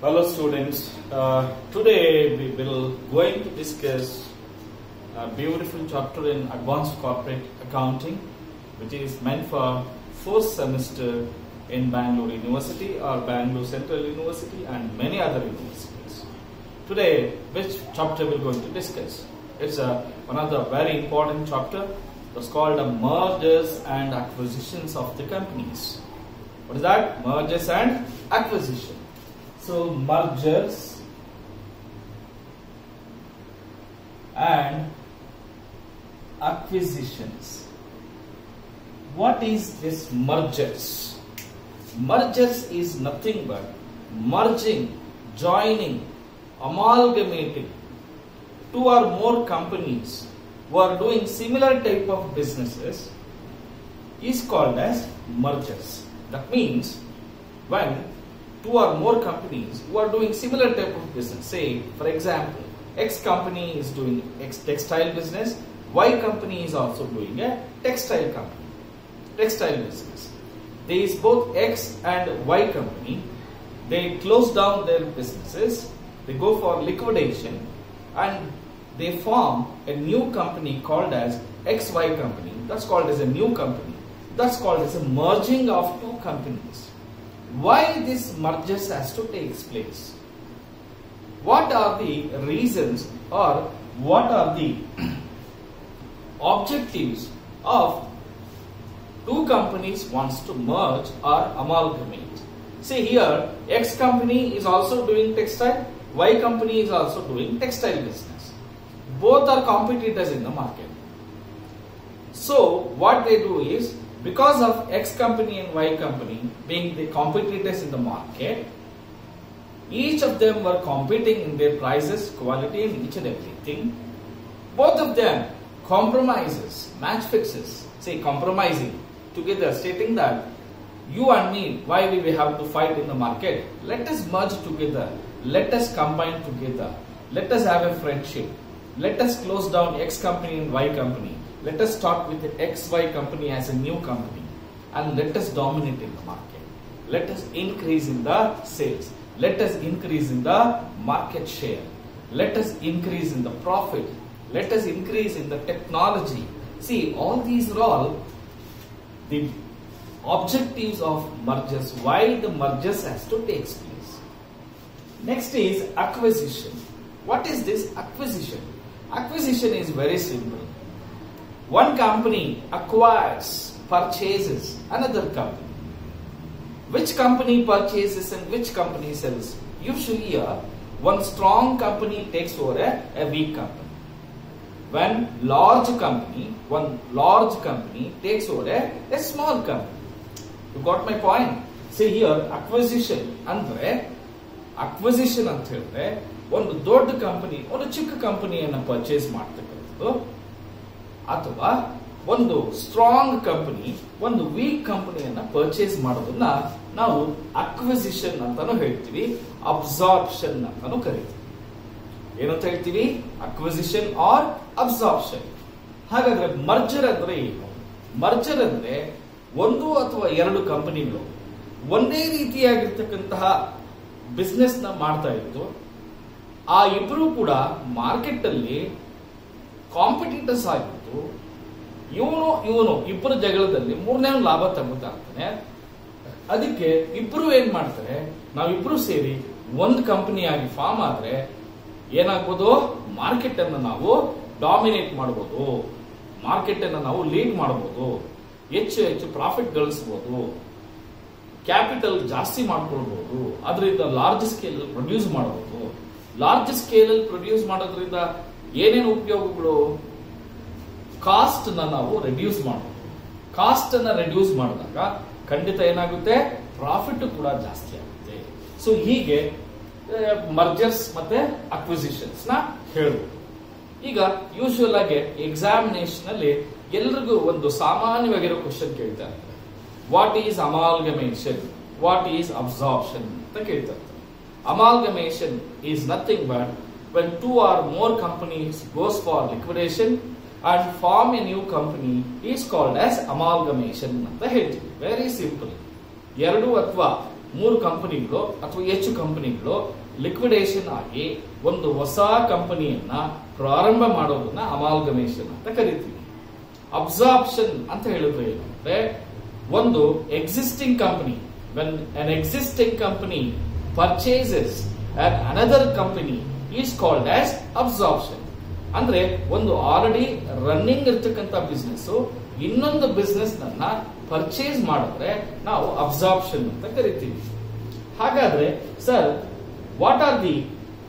Hello students, uh, today we will going to discuss a beautiful chapter in advanced corporate accounting which is meant for first semester in Bangalore University or Bangalore Central University and many other universities. Today which chapter we're going to discuss? It's a, one of the very important chapter that's called the mergers and acquisitions of the companies. What is that? Mergers and acquisition. So mergers and acquisitions. What is this mergers? Mergers is nothing but merging, joining, amalgamating two or more companies who are doing similar type of businesses is called as mergers. That means when two or more companies who are doing similar type of business, say for example, X company is doing X textile business, Y company is also doing a textile company, textile business. These both X and Y company, they close down their businesses, they go for liquidation and they form a new company called as XY company. That's called as a new company. That's called as a merging of two companies. Why this mergers has to take place? What are the reasons or what are the objectives of two companies wants to merge or amalgamate? See here, X company is also doing textile, Y company is also doing textile business. Both are competitors in the market. So what they do is because of X company and Y company being the competitors in the market, each of them were competing in their prices, quality and each and everything. Both of them compromises, match fixes, say compromising together stating that you and me, why we have to fight in the market? Let us merge together. Let us combine together. Let us have a friendship. Let us close down X company and Y company. Let us start with the XY company as a new company and let us dominate in the market. Let us increase in the sales. Let us increase in the market share. Let us increase in the profit. Let us increase in the technology. See, all these are all the objectives of mergers. Why the mergers has to take place. Next is acquisition. What is this acquisition? Acquisition is very simple. One company acquires, purchases another company. Which company purchases and which company sells? Usually, uh, one strong company takes over a, a weak company. When large company, one large company takes over a, a small company. You got my point? See here, acquisition ಅಂದ್ರೆ acquisition ಅಂತ ಹೇಳಿದ್ರೆ ಒಂದು ದೊಡ್ಡ company ಒಂದು ಚಿಕ್ಕ ಕಂಪನಿಯನ್ನ purchase ಮಾಡ್ತಕ್ಕಂಥದ್ದು ಅಥವಾ ಒಂದು ಸ್ಟ್ರಾಂಗ್ ಕಂಪನಿ ಒಂದು ವೀಕ್ ಕಂಪನಿಯನ್ನ ಪರ್ಚೇಸ್ ಮಾಡೋದನ್ನ ನಾವು ಅಕ್ವಿಸಿಷನ್ ಅಂತಾನು ಹೇಳ್ತೀವಿ ಅಬ್ಸಾರ್ಪ್ಷನ್ ಅಂತಾನು ಕರಿತೀವಿ ಏನಂತ ಹೇಳ್ತೀವಿ ಅಕ್ವಿಸಿಷನ್ ಆರ್ ಅಬ್ಸಾರ್ಪ್ಷನ್ ಹಾಗಾದ್ರೆ ಮರ್ಜರ್ ಅಂದ್ರೆ ಏನು ಮರ್ಜರ್ ಅಂದ್ರೆ ಒಂದು ಅಥವಾ ಎರಡು ಕಂಪನಿಗಳು ಒಂದೇ ರೀತಿಯಾಗಿರ್ತಕ್ಕಂತಹ ಬಿಸ್ನೆಸ್ ನ ಮಾಡ್ತಾ ಇದ್ದು ಆ ಇಬ್ರು ಕೂಡ ಮಾರ್ಕೆಟ್ ಅಲ್ಲಿ ಕಾಂಪಿಟೇಟರ್ಸ್ ಆಗಿದ್ದು ಇವನು ಇವನು ಇಬ್ಬರು ಜಗಳದಲ್ಲಿ ಮೂರನೇ ಲಾಭ ತಗೋತಾ ಇರ್ತಾನೆ ಅದಕ್ಕೆ ಇಬ್ರು ಏನ್ ಮಾಡ್ತಾರೆ ನಾವಿಬ್ರು ಸೇರಿ ಒಂದು ಕಂಪನಿ ಆಗಿ ಫಾರ್ಮ್ ಆದ್ರೆ ಏನಾಗ್ಬೋದು ಮಾರ್ಕೆಟ್ ಅನ್ನು ನಾವು ಡಾಮಿನೇಟ್ ಮಾಡಬಹುದು ಮಾರ್ಕೆಟ್ ಅನ್ನು ನಾವು ಲೀಡ್ ಮಾಡಬಹುದು ಹೆಚ್ಚು ಹೆಚ್ಚು ಪ್ರಾಫಿಟ್ ಗಳಿಸಬಹುದು ಕ್ಯಾಪಿಟಲ್ ಜಾಸ್ತಿ ಮಾಡ್ಕೊಳ್ಬಹುದು ಅದರಿಂದ ಲಾರ್ಜ್ ಸ್ಕೇಲ್ ಪ್ರೊಡ್ಯೂಸ್ ಮಾಡಬಹುದು ಲಾರ್ಜ್ ಸ್ಕೇಲ್ ಅಲ್ಲಿ ಪ್ರೊಡ್ಯೂಸ್ ಮಾಡೋದ್ರಿಂದ ಏನೇನು ಉಪಯೋಗಗಳು ಕಾಸ್ಟ್ ನ ನಾವು ರೆಡ್ಯೂಸ್ ಮಾಡಬಹುದು ಕಾಸ್ಟ್ ಅನ್ನ ರೆಡ್ಯೂಸ್ ಮಾಡಿದಾಗ ಖಂಡಿತ ಏನಾಗುತ್ತೆ ಪ್ರಾಫಿಟ್ ಕೂಡ ಜಾಸ್ತಿ ಆಗುತ್ತೆ ಸೊ ಹೀಗೆ ಮರ್ಜರ್ಸ್ ಮತ್ತೆ ಅಕ್ವಿಸಿಷನ್ಸ್ ನ ಹೇಳಬಹುದು ಈಗ ಯೂಶುವಲ್ ಆಗಿ ಎಕ್ಸಾಮಿನೇಷನ್ ಅಲ್ಲಿ ಎಲ್ರಿಗೂ ಒಂದು ಸಾಮಾನ್ಯವಾಗಿರೋ ಕ್ವಶನ್ ಕೇಳ್ತಾ ಇರ್ತಾರೆ what is amalgamation what is absorption ಅಂತ ಕೇಳ್ತಾ ಇರ್ತಾರೆ amalgamation is nothing but when two or more companies goes for liquidation and form a new company is called as amalgamation ಅಂತ ಹೇಳ್ತೀವಿ ವೆರಿ ಸಿಂಪಲ್ ಎರಡು ಅಥವಾ ಮೂರು ಕಂಪನಿಗಳು ಅಥವಾ ಹೆಚ್ಚು ಕಂಪನಿಗಳು ಲಿಕ್ವಿಡೇಷನ್ ಆಗಿ ಒಂದು ಹೊಸ ಕಂಪನಿಯನ್ನ ಪ್ರಾರಂಭ ಮಾಡೋದನ್ನ ಅಮಾಲ್ಗಮೇಷನ್ ಅಂತ ಕರಿತೀವಿ ಅಬ್ಸಾರ್ಪ್ಷನ್ ಅಂತ ಹೇಳಿದ್ರೆ ಏನಂದ್ರೆ ಒಂದು existing company when an existing company purchases and another company is called as absorption ಅಂದ್ರೆ ಒಂದು ಆಲ್ರೆಡಿ ರನ್ನಿಂಗ್ ಇರ್ತಕ್ಕಂಥ ಬಿಸ್ನೆಸ್ ಇನ್ನೊಂದು ಬಿಸ್ನೆಸ್ ನನ್ನ ಪರ್ಚೇಸ್ ಮಾಡಿದ್ರೆ ನಾವು ಅಬ್ಸಾರ್ಪ್ಷನ್ ಅಂತ ಕರಿತೀವಿ ಹಾಗಾದ್ರೆ sir what are the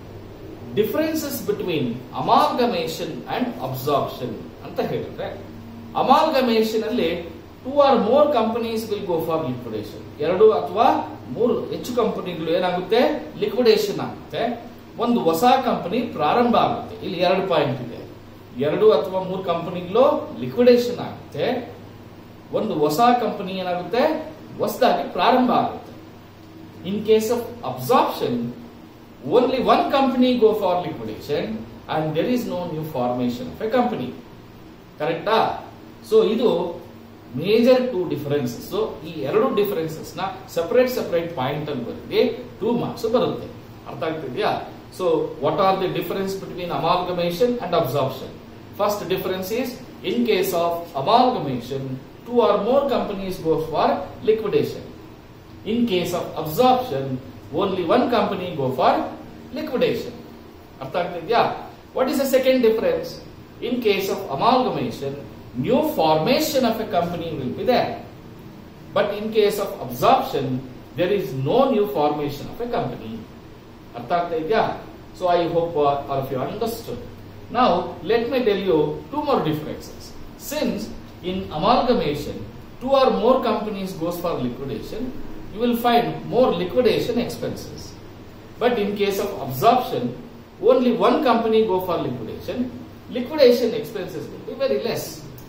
differences between amalgamation and absorption ಅಂತ ಹೇಳಿದ್ರೆ ಅಮಾಲ್ಗಮೇಷನ್ ಅಲ್ಲಿ two or more companies will go for liquidation ಎರಡು ಅಥವಾ ಮೂರು ಹೆಚ್ಚು ಕಂಪನಿಗಳು ಏನಾಗುತ್ತೆ ಲಿಕ್ವಿಡೇಷನ್ ಆಗುತ್ತೆ ಒಂದು ಹೊಸ ಕಂಪನಿ ಪ್ರಾರಂಭ ಆಗುತ್ತೆ ಇಲ್ಲಿ ಎರಡು ಪಾಯಿಂಟ್ ಇದೆ ಎರಡು ಅಥವಾ ಮೂರು ಕಂಪನಿಗಳು ಲಿಕ್ವಿಡೇಷನ್ ಆಗುತ್ತೆ ಒಂದು ಹೊಸ ಕಂಪನಿ ಏನಾಗುತ್ತೆ ಹೊಸದಾಗಿ ಪ್ರಾರಂಭ ಆಗುತ್ತೆ in case of absorption only one company go for liquidation and there is no new formation of A company ಕರೆಕ್ಟಾ ಸೊ ಇದು ಮೇಜರ್ ಟೂ ಡಿಫರೆನ್ಸಸ್ ಸೊ ಈ ಎರಡು ಡಿಫರೆನ್ಸಸ್ ನ ಸಪರೇಟ್ ಸಪರೇಟ್ ಪಾಯಿಂಟ್ ಅಲ್ಲಿ ಬರೆದಿ ಟೂ ಮಾರ್ಕ್ಸ್ ಬರುತ್ತೆ ಅರ್ಥ ಆಗ್ತಿದ್ಯಾ so what are the difference between amalgamation and absorption first difference is in case of amalgamation two or more companies go for liquidation in case of absorption only one company go for liquidation ಅರ್ಥ ಆಗ್ತಿದ್ಯಾ what is the second difference in case of amalgamation new formation of a company will be there. But in case of absorption, there is no new formation of a company. ಅರ್ಥ ಆಗ್ತಾ ಇದೆಯಾ so I hope all of you understood ನಾವು let my tell you two more differences since in amalgamation two or more companies goes for liquidation you will find more liquidation expenses but in case of absorption only one company go for liquidation liquidation expenses will be very less.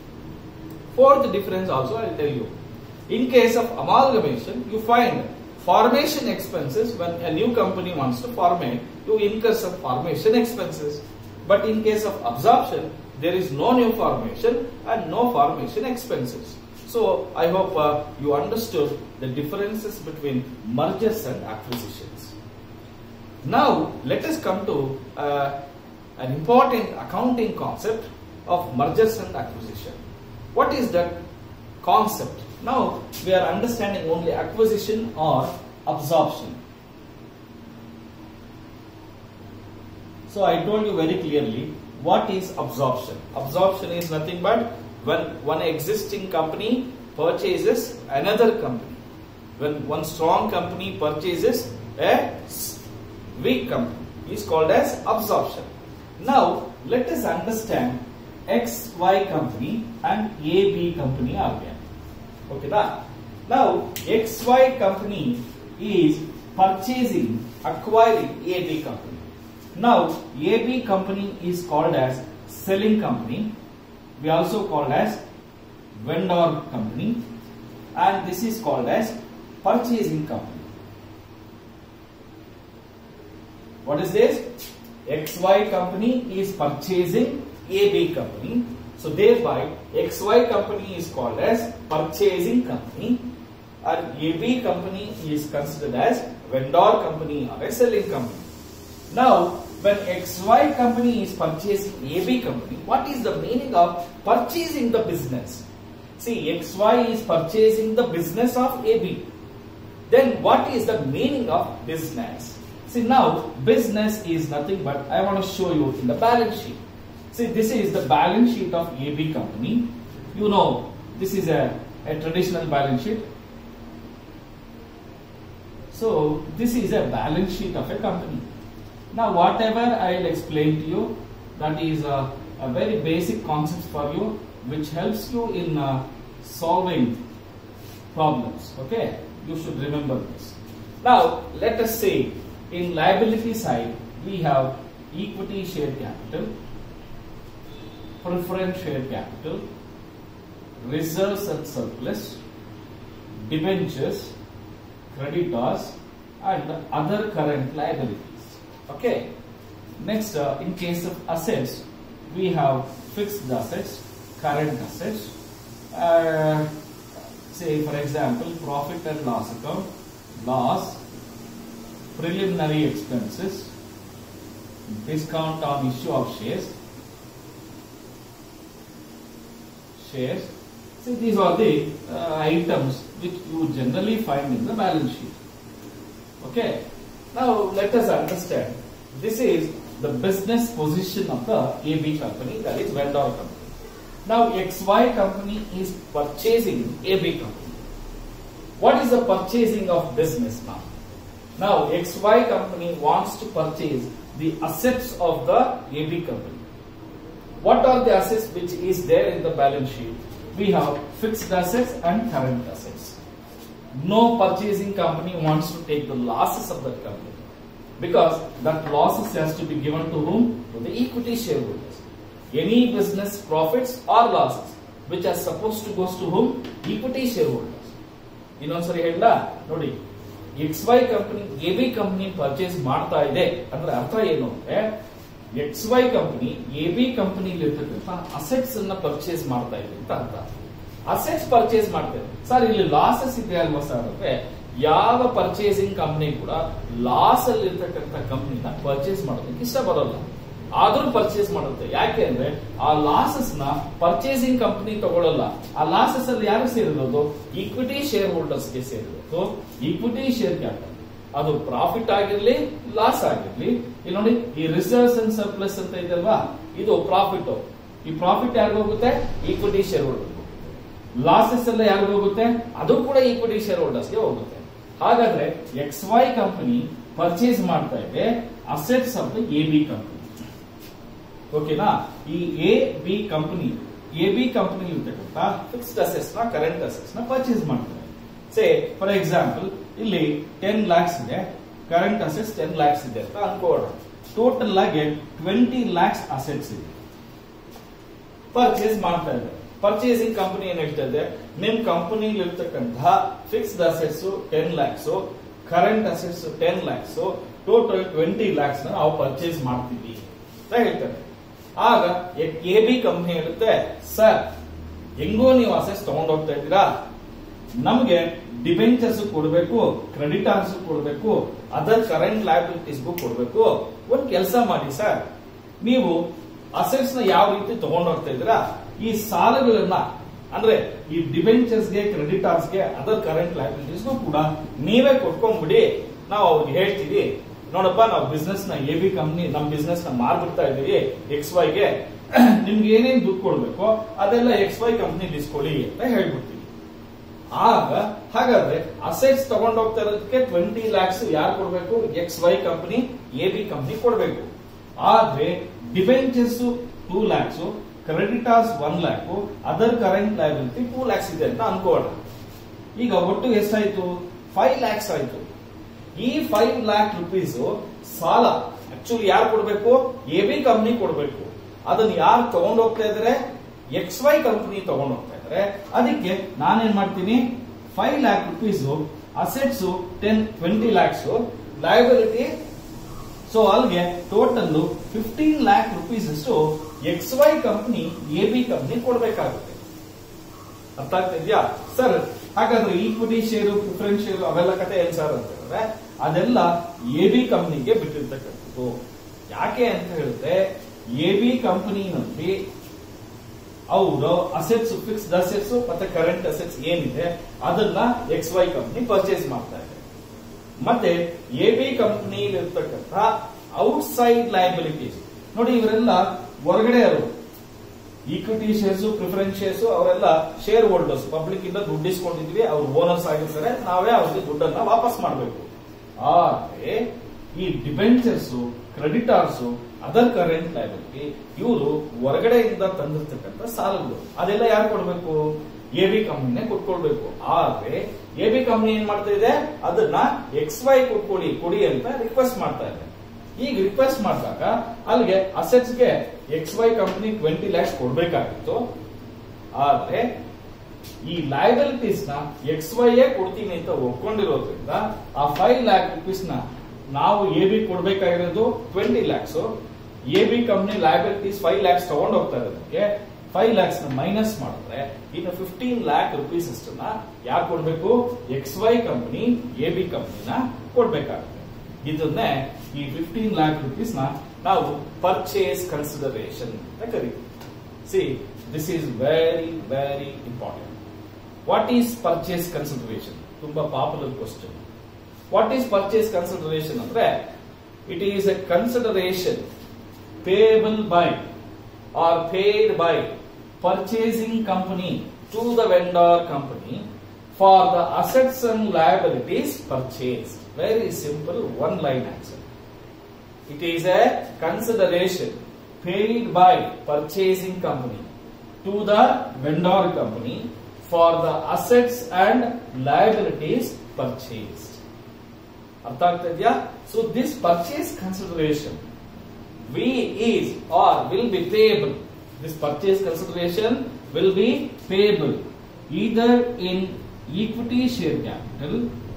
Fourth difference also I will tell you. In case of amalgamation, you find formation expenses when a new company wants to formate, you incur some formation expenses. But in case of absorption, there is no new formation and no formation expenses. So I hope uh, you understood the differences between mergers and acquisitions. Now let us come to uh, an important accounting concept of mergers and acquisition. What is that concept? Now we are understanding only acquisition or absorption. So I told you very clearly what is absorption. Absorption is nothing but when one existing company purchases another company. When one strong company purchases a weak company is called as absorption. Now, let us understand XY company and AB company are there. Okay, da? Now, XY company is purchasing, acquiring AB company. Now, AB company is called as selling company. We also called as vendor company. And this is called as purchasing company. What is this? XY company is purchasing AB company. So thereby XY company is called as purchasing company and AB company is considered as vendor company or a selling company. Now when XY company is purchasing AB company, what is the meaning of purchasing the business? See XY is purchasing the business of AB. Then what is the meaning of business? See now business is nothing but I want to show you in the balance sheet. See this is the balance sheet of AB company. You know this is a, a traditional balance sheet. So this is a balance sheet of a company. Now whatever I will explain to you that is a, a very basic concept for you which helps you in uh, solving problems. Okay, you should remember this. Now let us say in liability side we have equity share capital, preference share capital, reserves and surplus, debentures, creditors and other current liabilities. Okay. Next, uh, in case of assets, we have fixed assets, current assets. Uh, say, for example, profit and loss account, loss, preliminary expenses, discount on issue of shares, shares. See, these are the uh, items which you generally find in the balance sheet. Okay. Now let us understand. This is the business position of the AB company, that is vendor company. Now XY company is purchasing AB company. What is the purchasing of business now? Now XY company wants to purchase the assets of the AB company. What are the assets which is there in the balance sheet? We have fixed assets and current assets. No purchasing company wants to take the losses of that company because that losses has to be given to whom? To the equity shareholders. Any business profits or losses which are supposed to goes to whom? Equity shareholders. ಇನ್ನೊಂದ್ಸರಿ ಹೇಳ ನೋಡಿ X Y company A B company purchase ಮಾಡ್ತಾ ಇದೆ ಅಂದ್ರೆ ಅರ್ಥ ಏನು ಅಂದ್ರೆ X Y company A B ಕಂಪನಿಲಿ ಇರ್ತಕ್ಕಂಥ ಅಸೆಟ್ಸ್ ಅನ್ನ ಪರ್ಚೇಸ್ ಮಾಡ್ತಾ ಇದೆ ಅಂತ ಅರ್ಥ ಅಸೆಟ್ಸ್ ಪರ್ಚೇಸ್ ಮಾಡ್ತೇವೆ ಸರ್ ಇಲ್ಲಿ ಲಾಸಸ್ ಇದೆ ಅಲ್ವಾ ಸರ್ ಅಂದ್ರೆ ಯಾವ ಪರ್ಚೇಸಿಂಗ್ ಕಂಪನಿ ಕೂಡ ಲಾಸ್ ಅಲ್ಲಿ ಇರ್ತಕ್ಕಂಥ ಕಂಪನಿನ ಪರ್ಚೇಸ್ ಮಾಡೋದಕ್ಕೆ ಇಷ್ಟ ಬರೋಲ್ಲ ಆದ್ರೂ ಪರ್ಚೇಸ್ ಮಾಡುತ್ತೆ ಯಾಕೆ ಅಂದ್ರೆ ಆ ಲಾಸಸ್ ನ ಪರ್ಚೇಸಿಂಗ್ ಕಂಪನಿ ತಗೊಳ್ಳಲ್ಲ ಆ ಲಾಸಸ್ ಅಲ್ಲಿ ಯಾರು ಸೇರಿರೋದು ಈಕ್ವಿಟಿ ಶೇರ್ ಹೋಲ್ಡರ್ಸ್ ಗೆ ಸೇರಿರೋದು ಈಕ್ವಿಟಿ ಶೇರ್ ಕ್ಯಾಪಿಟಲ್ ಅದು ಪ್ರಾಫಿಟ್ ಆಗಿರ್ಲಿ ಲಾಸ್ ಆಗಿರ್ಲಿ ಇಲ್ಲಿ ನೋಡಿ ಈ ರಿಸರ್ವ್ಸ್ ಅಂಡ್ ಸರ್ಪ್ಲಸ್ ಅಂತ ಇದೆ ಅಲ್ವಾ ಇದು ಪ್ರಾಫಿಟ್ ಈ ಪ್ರಾಫಿಟ್ ಯಾರಿಗೂ ಹೋಗುತ್ತೆ ಈಕ್ವಿಟಿ ಶೇರ್ ಹೋಲ್ಡರ್ ಲಾಸಸ್ ಎಲ್ಲ ಯಾರಿಗೂ ಹೋಗುತ್ತೆ ಅದು ಕೂಡ ಈಕ್ವಿಟಿ ಶೇರ್ ಹೋಲ್ಡರ್ಸ್ಗೆ ಹೋಗುತ್ತೆ ಹಾಗಾದ್ರೆ ಎಕ್ಸ್ ವೈ ಕಂಪನಿ ಪರ್ಚೇಸ್ ಮಾಡ್ತಾ ಇದೆ assets of the A B company ಓಕೆನಾ ಈ A B company A B company ಇರ್ತಕ್ಕಂಥ ಫಿಕ್ಸ್ಡ್ ಅಸೆಟ್ಸ್ ನ ಕರೆಂಟ್ ಅಸೆಟ್ಸ್ ನ ಪರ್ಚೇಸ್ ಮಾಡ್ತಾರೆ ಸೇ ಫಾರ್ ಎಕ್ಸಾಂಪಲ್ ಇಲ್ಲಿ ಟೆನ್ ಲ್ಯಾಕ್ಸ್ ಇದೆ ಕರೆಂಟ್ ಅಸೆಟ್ಸ್ ಟೆನ್ ಲ್ಯಾಕ್ಸ್ ಇದೆ ಅಂತ ಅನ್ಕೋಣ ಟೋಟಲ್ ಆಗಿ ಟ್ವೆಂಟಿ ಲ್ಯಾಕ್ಸ್ ಅಸೆಟ್ಸ್ ಇದೆ ಪರ್ಚೇಸ್ ಮಾಡ್ತಾ ಇದೆ ಪರ್ಚೇಸಿಂಗ್ ಕಂಪನಿ ಏನ್ ಹೇಳ್ತಾ ಇದೆ ನಿಮ್ ಕಂಪನಿಲಿ ಇರ್ತಕ್ಕಂತಹ fixed assets ten lakhs current assets ten lakhs total twenty lakhs ನಾವು ಪರ್ಚೇಸ್ ಮಾಡ್ತೀವಿ ಅಂತ ಹೇಳ್ತಾರೆ ಆಗ ಎ ಬಿ ಕಂಪನಿ ಹೇಳುತ್ತೆ ಸರ್ ಹೆಂಗೋ ನೀವು ಅಸೆಟ್ಸ್ ತಗೊಂಡ್ ಹೋಗ್ತಾ ಇದ್ದೀರಾ ನಮ್ಗೆ ಡಿಬೆಂಚರ್ಸ್ ಕೊಡಬೇಕು ಕ್ರೆಡಿಟಾರ್ಸ್ ಕೊಡಬೇಕು ಅದರ್ ಕರೆಂಟ್ ಲಯಬಿಲಿಟೀಸ್ಗೂ ಕೊಡಬೇಕು ಒಂದ್ ಕೆಲಸ ಮಾಡಿ ಸರ್ ನೀವು ಅಸೆಟ್ಸ್ ನ ಯಾವ ರೀತಿ ತಗೊಂಡ್ ಹೋಗ್ತಾ ಇದ್ದೀರಾ ಈ ಸಾಲಗಳನ್ನ ಅಂದ್ರೆ ಈ ಡಿಬೆಂಚರ್ಸ್ಗೆ ಕ್ರೆಡಿಟಾರ್ಸ್ಗೆ ಅದರ್ ಕರೆಂಟ್ ಲಯಬಿಲಿಟೀಸ್ಗೂ ಕೂಡ ನೀವೇ ಕೊಟ್ಕೊಂಡ್ಬಿಡಿ ನಾವು ಅವ್ರಿಗೆ ಹೇಳ್ತೀವಿ ನೋಡಪ್ಪ ನಾವು ಬಿಸ್ನೆಸ್ ನ ಎ ಬಿ ಕಂಪ್ನಿ ನಮ್ ಬಿಸ್ನೆಸ್ ನ ಮಾರ್ಬಿಡ್ತಾ ಇದೀವಿ ಎಕ್ಸ್ ವೈಗೆ ನಿಮ್ಗೆ ಏನೇನ್ ದುಡ್ಡು ಕೊಡ್ಬೇಕು ಅದೆಲ್ಲ ಎಕ್ಸ್ ವೈ ಕಂಪ್ನಿ ಇಸ್ಕೊಳ್ಳಿ ಅಂತ ಹೇಳ್ಬಿಡ್ತೀವಿ ಆಗ ಹಾಗಾದ್ರೆ ಅಸೆಟ್ಸ್ ತಗೊಂಡ್ ಹೋಗ್ತಾ ಇರೋದಕ್ಕೆ ಟ್ವೆಂಟಿ ಲ್ಯಾಕ್ಸ್ ಯಾರು ಕೊಡ್ಬೇಕು X Y company A B company ಕೊಡ್ಬೇಕು ಆದ್ರೆ debentures two lakhs creditors one lakh other current liability two lakhs ಇದೆ ಅಂತ ಅನ್ಕೋಣ ಈಗ ಒಟ್ಟು ಎಷ್ಟಾಯ್ತು ಫೈವ್ ಲ್ಯಾಕ್ಸ್ ಆಯ್ತು ಈ ಫೈವ್ ಲ್ಯಾಕ್ ರುಪೀಸ್ ಸಾಲ ಆಕ್ಚುಲಿ ಯಾರು ಕೊಡ್ಬೇಕು ಎ ಬಿ ಕಂಪನಿ ಕೊಡ್ಬೇಕು ಅದನ್ನ ಯಾರು ತಗೊಂಡ್ ಹೋಗ್ತಾ ಇದಾರೆ ಎಕ್ಸ್ ವೈ ಕಂಪನಿ ತಗೊಂಡ್ ಹೋಗ್ತಾ ಇದಾರೆ ಅದಕ್ಕೆ ನಾನೇನ್ ಮಾಡ್ತೀನಿ five lakh rupees assets ten twenty lakhs liability so ಅಲ್ಲಿಗೆ ಟೋಟಲ್ ಫಿಫ್ಟೀನ್ ಲ್ಯಾಕ್ ರುಪೀಸ್ ಅಷ್ಟು X Y company A B company ಕೊಡ್ಬೇಕಾಗುತ್ತೆ ಅರ್ಥ ಆಗ್ತಿದ್ಯಾ ಸರ್ ಹಾಗಾದ್ರೆ ಈಕ್ವಿಟಿ ಶೇರು ಪ್ರಿಫರೆನ್ಸ್ ಶೇರು ಅವೆಲ್ಲ ಕತೆ ಏನ್ ಸರ್ ಅಂತ ಹೇಳಿದ್ರೆ ಅದೆಲ್ಲ ಎ ಬಿ ಕಂಪನಿಗೆ ಬಿಟ್ಟಿರ್ತಕ್ಕಂಥದ್ದು ಯಾಕೆ ಅಂತ ಹೇಳಿದ್ರೆ ಎ ಬಿ ಕಂಪನಿನಲ್ಲಿ ಅವರು ಅಸೆಟ್ಸ್ ಫಿಕ್ಸ್ಡ್ ಅಸೆಟ್ಸ್ ಮತ್ತೆ ಕರೆಂಟ್ ಅಸೆಟ್ಸ್ ಏನಿದೆ ಅದನ್ನ ಎಕ್ಸ್ ವೈ ಕಂಪನಿ ಪರ್ಚೇಸ್ ಮಾಡ್ತಾ ಇದೆ ಮತ್ತೆ ಎ ಬಿ ಕಂಪನಿ ಇರ್ತಕ್ಕಂಥ ಔಟ್ಸೈಡ್ ಲಯಬಿಲಿಟೀಸ್ ನೋಡಿ ಇವರೆಲ್ಲ ಹೊರಗಡೆ ಅವರು ಈಕ್ವಿಟಿ ಶೇರ್ಸ್ ಪ್ರಿಫರೆನ್ಸ್ ಶೇರ್ಸ್ ಅವರೆಲ್ಲ ಶೇರ್ ಹೋಲ್ಡರ್ಸ್ ಪಬ್ಲಿಕ್ ಇಂದ ದುಡ್ಡು ಇಸ್ಕೊಂಡಿದ್ವಿ ಅವ್ರು ಓನರ್ಸ್ ಆಗಿರ್ತಾರೆ ನಾವೇ ಅವ್ರಿಗೆ ದುಡ್ಡನ್ನ ವಾಪಸ್ ಮಾಡಬೇಕು ಆದ್ರೆ ಈ debentures creditors other current liability ಇವರು ಹೊರಗಡೆಯಿಂದ ತಂದಿರ್ತಕ್ಕಂಥ ಸಾಲಗಳು ಅದೆಲ್ಲ ಯಾರು ಕೊಡ್ಬೇಕು ಎ ಬಿ ಕಂಪನಿನೇ ಕೊಟ್ಕೊಳ್ಬೇಕು ಆದ್ರೆ ಎ ಬಿ ಕಂಪನಿ ಏನ್ ಮಾಡ್ತಾ ಇದೆ ಅದನ್ನ ಎಕ್ಸ್ ವೈ ಕೊಟ್ಕೊಡಿ ಕೊಡಿ ಅಂತ ರಿಕ್ವೆಸ್ಟ್ ಮಾಡ್ತಾ ಇದೆ ಈಗ ರಿಕ್ವೆಸ್ಟ್ ಮಾಡಿದಾಗ ಅಲ್ಲಿಗೆ ಅಸೆಟ್ಸ್ ಗೆ X Y company twenty lakhs ಕೊಡ್ಬೇಕಾಗಿತ್ತು ಆದ್ರೆ ಈ ಲಯಬಿಲಿಟೀಸ್ ನ ಎಕ್ಸ್ ವೈ ಕೊಡ್ತೀನಿ ಅಂತ ಒಪ್ಕೊಂಡಿರೋದ್ರಿಂದ ಆ ಫೈವ್ ಲ್ಯಾಕ್ ರುಪೀಸ್ ನ ನಾವು ಎ ಬಿ ಕೊಡ್ಬೇಕಾಗಿರೋದು twenty lakhs A B company liabilities five lakhs ತಗೊಂಡ್ ಹೋಗ್ತಾ ಇರೋದಕ್ಕೆ ಫೈವ್ ಲ್ಯಾಕ್ಸ್ ನ ಮೈನಸ್ ಮಾಡಿದ್ರೆ ಇನ್ನು ಫಿಫ್ಟೀನ್ ಲ್ಯಾಕ್ ರುಪೀಸ್ ಅಷ್ಟನ್ನ ಯಾಕೆ ಕೊಡ್ಬೇಕು X Y company A B ಕಂಪನಿನ ಕೊಡ್ಬೇಕಾಗುತ್ತೆ ಇದನ್ನೇ ಈ ಫಿಫ್ಟೀನ್ ಲ್ಯಾಕ್ ರುಪೀಸ್ ನ ನಾವು ಪರ್ಚೇಸ್ ಕನ್ಸಿಡರೇಷನ್ ಅಂತ ಕರಿತೀವಿ see this is very very important what is purchase consideration ತುಂಬಾ popular question what is purchase consideration ಅಂದ್ರೆ it is a consideration payable by or paid by purchasing company to the vendor company for the assets and liabilities purchase very simple one line answer It is a consideration paid by purchasing company to the vendor company for the assets and liabilities purchased. ಅರ್ಥ ಆಗ್ತಾ ಇದೆಯಾ so this purchase consideration we is or will be payable this purchase consideration will be payable either in equity share capital,